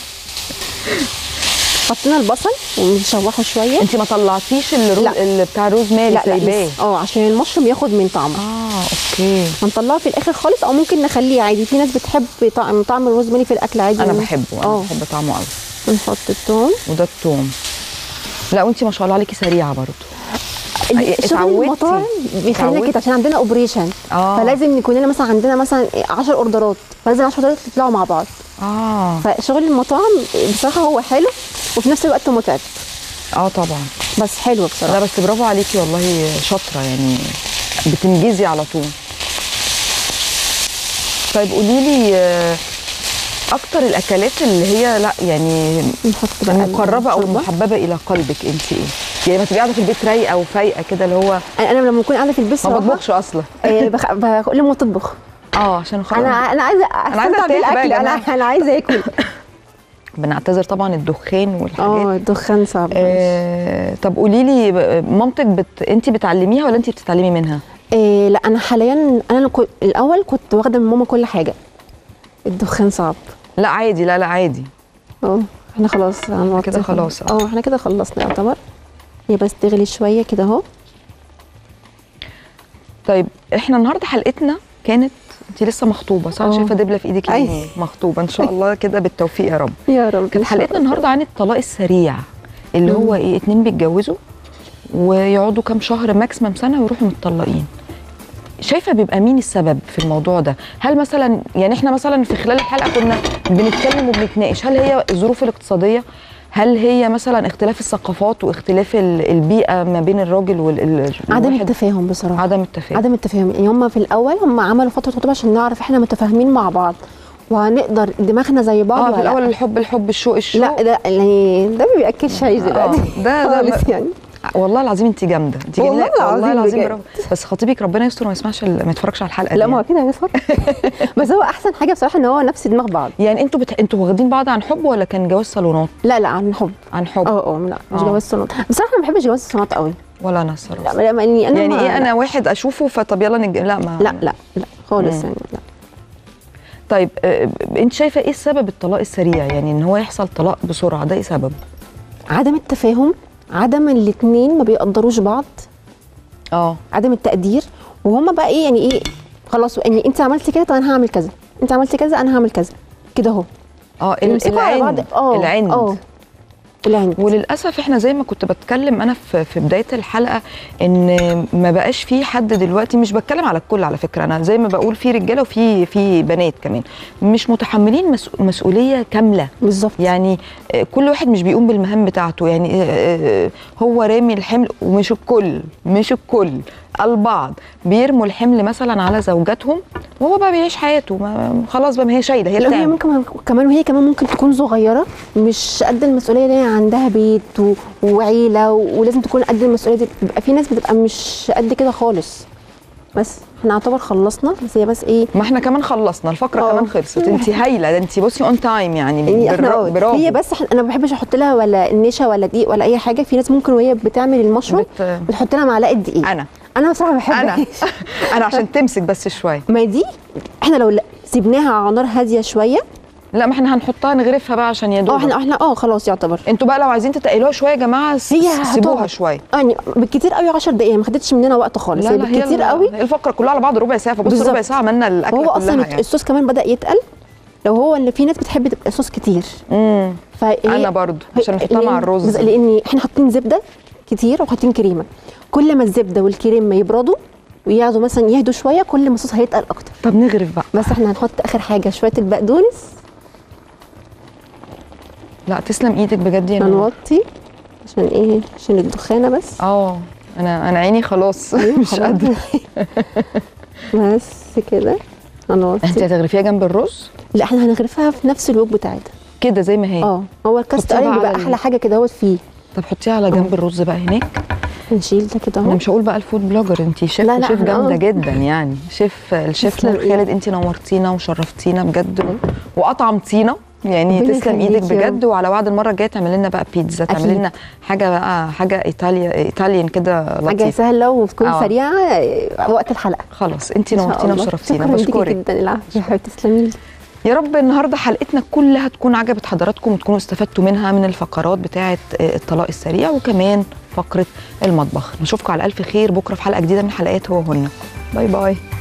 حطينا البصل ونشوحه شويه انت ما طلعتيش الروز لا. اللي بتاع روزماري لا لا سايباه لسه. اه عشان المشروم ياخد من طعمه اه اوكي هنطلعه في الاخر خالص او ممكن نخليه عادي في ناس بتحب طعم طعم الروزماري في الاكل عادي انا بحبه انا اه بحب طعمه قوي نحط الثوم وده الثوم لا وانت ما شاء الله عليكي سريعه برضو شغل اتعودتي. المطاعم بيخلينا اتعودتي. كده عشان عندنا اوبريشن آه. فلازم يكون لنا مثلا عندنا مثلا 10 اوردرات فلازم 10 اوردرات يطلعوا مع بعض اه فشغل المطاعم بصراحه هو حلو وفي نفس الوقت متعب اه طبعا بس حلو بصراحه لا بس برافو عليكي والله شاطره يعني بتنجزي على طول طيب قولي لي آه، اكتر الاكلات اللي هي لا يعني نحط بقى المقربه او الشوربة. المحببه الى قلبك انت ايه؟ يعني ما تبقي قاعده في البيت رايقه وفايقه كده اللي هو انا أنا لما بكون قاعده في البيت ما صراحه بطبخش اصلا آه، بخ... بقول لهم تطبخ اه عشان خلاص انا انا عايزه أنا عايزة استمتع أرتاح بقى يا بالاكل انا جماعة. انا عايزه اكل بنعتذر طبعا الدخان والحاجات اه الدخان صعب آه طب قولي لي ب- مامتك بت... انت بتعلميها ولا انت بتتعلمي منها؟ إيه لا انا حاليا انا كو- الاول كنت واخده من ماما كل حاجه الدخان صعب لا عادي لا لا عادي اه احنا خلاص هنوطي كده خلاص، اه. اه احنا كده خلصنا يعتبر هي بس تغلي شويه كده اهو طيب احنا النهارده حلقتنا كانت انت لسه مخطوبه صح؟ اه. شايفه دبله في ايدك أي. اليمين مخطوبه ان شاء الله كده بالتوفيق يا رب يا رب كانت حلقتنا النهارده عن الطلاق السريع اللي هو ايه اتنين بيتجوزوا ويقعدوا كام شهر ماكسيمم سنه ويروحوا متطلقين شايفه بيبقى مين السبب في الموضوع ده هل مثلا يعني احنا مثلا في خلال الحلقه كنا بنتكلم وبنتناقش هل هي الظروف الاقتصاديه هل هي مثلا اختلاف الثقافات واختلاف ال- البيئه ما بين الراجل وال عدم الواحد؟ التفاهم بصراحه عدم التفاهم عدم التفاهم يعني هم في الاول هم عملوا فتره خطوبه عشان نعرف احنا متفاهمين مع بعض وهنقدر دماغنا زي بعض اه ولا في لا. الاول الحب الحب الشوق الشوق لا ده يعني ده ما بياكلش عيش دلوقتي آه، ده- ده- خالص يعني والله العظيم انت جامده انت والله جميلة. والله العظيم العظيم بجد. برافو. بس خطيبك ربنا يستر وما يسمعش ال- ما يتفرجش على الحلقه لا دي ما هو يعني. كده هيفرق بس هو احسن حاجه بصراحه ان هو نفس دماغ بعض يعني انتوا بت... انتوا واخدين بعض عن حب ولا كان جواز صالونات لا لا عن حب عن حب اه اه لا مش آه. جواز صالونات بصراحه انا ما بحبش جواز الصالونات قوي ولا انا الصراحه لا لا يعني انا يعني ما- ايه انا واحد اشوفه فطب يلا نج... لا ما لا لا لا خالص مم. يعني لا طيب آه، انت شايفه ايه سبب الطلاق السريع يعني ان هو يحصل طلاق بسرعه ده ايه سبب عدم التفاهم عدم الاثنين ما بيقدروش بعض اه عدم التقدير وهما بقى ايه يعني ايه خلاص يعني انت عملتي كده طب انا هعمل كذا انت عملتي كذا انا هعمل كذا كده اهو اه ال- يمسكوا على بعض العند اه العند اه العند وللاسف احنا زي ما كنت بتكلم انا في في بدايه الحلقه ان ما بقاش في حد دلوقتي مش بتكلم على الكل على فكره انا زي ما بقول في رجاله وفي في بنات كمان مش متحملين مسؤ- مسؤوليه كامله بالظبط يعني آه، كل واحد مش بيقوم بالمهام بتاعته يعني آه، آه، هو رامي الحمل ومش الكل مش الكل البعض بيرموا الحمل مثلا على زوجاتهم وهو بقى بيعيش حياته ما خلاص بقى ما هي شايله هي لا هي بتعمل ممكن كمان وهي كمان ممكن تكون صغيره مش قد المسؤوليه دي عندها بيت و... وعيله و... ولازم تكون قد المسؤوليه دي بيبقى في ناس بتبقى مش قد كده خالص بس احنا نعتبر خلصنا بس هي بس ايه ما احنا كمان خلصنا الفقره اه. كمان خلصت انت هايله ده انت بصي اون تايم يعني يعني احنا برا- اه برافو هي بس احنا انا ما بحبش احط لها ولا نشا ولا دقيق ولا اي حاجه في ناس ممكن وهي بتعمل المشروب بت... بتحط لها معلقه دقيق انا انا بصراحه ما انا بحبش انا عشان تمسك بس شويه ما دي احنا لو لا- سيبناها على نار هاديه شويه لا ما احنا هنحطها نغرفها بقى عشان اه يدوب احنا احنا اه خلاص يعتبر انتوا بقى لو عايزين تتقلوها شويه يا جماعه س- هي سيبوها هتقعد. شويه اه يعني بالكتير قوي 10 دقائق ما خدتش مننا وقت خالص هي بالكتير ال- قوي الفقره كلها على بعض ربع ساعه فبص بالظبط. ربع ساعه عملنا الاكله هو كلها اصلا يعني. الصوص كمان بدا يتقل لو هو اللي في ناس بتحب تبقى صوص كتير امم فهي انا برضو عشان نحطها مع لأن- الرز بز- لان احنا حاطين زبده كتير وحاطين كريمه كل ما الزبده والكريمه يبردوا وياخدوا مثلا يهدوا شويه كل ما الصوص هيتقل اكتر طب نغرف بقى بس احنا هنحط اخر حاجه شويه البقدونس لا تسلم ايدك بجد يا نور هنوطي عشان ايه عشان الدخانه بس اه انا انا عيني خلاص أيوة، مش خلاص. قادره بس كده هنوطي انت هتغرفيها جنب الرز لا احنا هنغرفها في نفس الوجه بتاعتها كده زي ما هي اه هو الكاست حطيها ايرون بقى بيبقى على ال- احلى حاجه كده هو فيه طب حطيها على جنب الرز بقى هناك هنشيل ده كده انا اهو مش هقول بقى الفود بلوجر انت شيف لا، لا، شيف أنا جامده آه. جدا يعني شيف الشيف تسلم نور إيدك. خالد انت نورتينا وشرفتينا بجد واطعمتينا يعني ربنا تسلم ايدك يخليك يا رب. بجد وعلى وعد المره الجايه تعملي لنا بقى بيتزا تعملي أكيد. لنا حاجه بقى حاجه ايطاليا ايطاليان كده حاجه لطيفه سهله وتكون آه. سريعه آه، وقت الحلقه خلاص انت إن شاء نورتينا الله. وشرفتينا شكرا ليكي بشكرك جدا العافيه يا حبيبتي تسلمي لي يا رب النهارده حلقتنا كلها تكون عجبت حضراتكم وتكونوا استفدتوا منها من الفقرات بتاعه آه، الطلاق السريع وكمان فقره المطبخ نشوفكم على الف خير بكره في حلقه جديده من حلقات هو هنا باي باي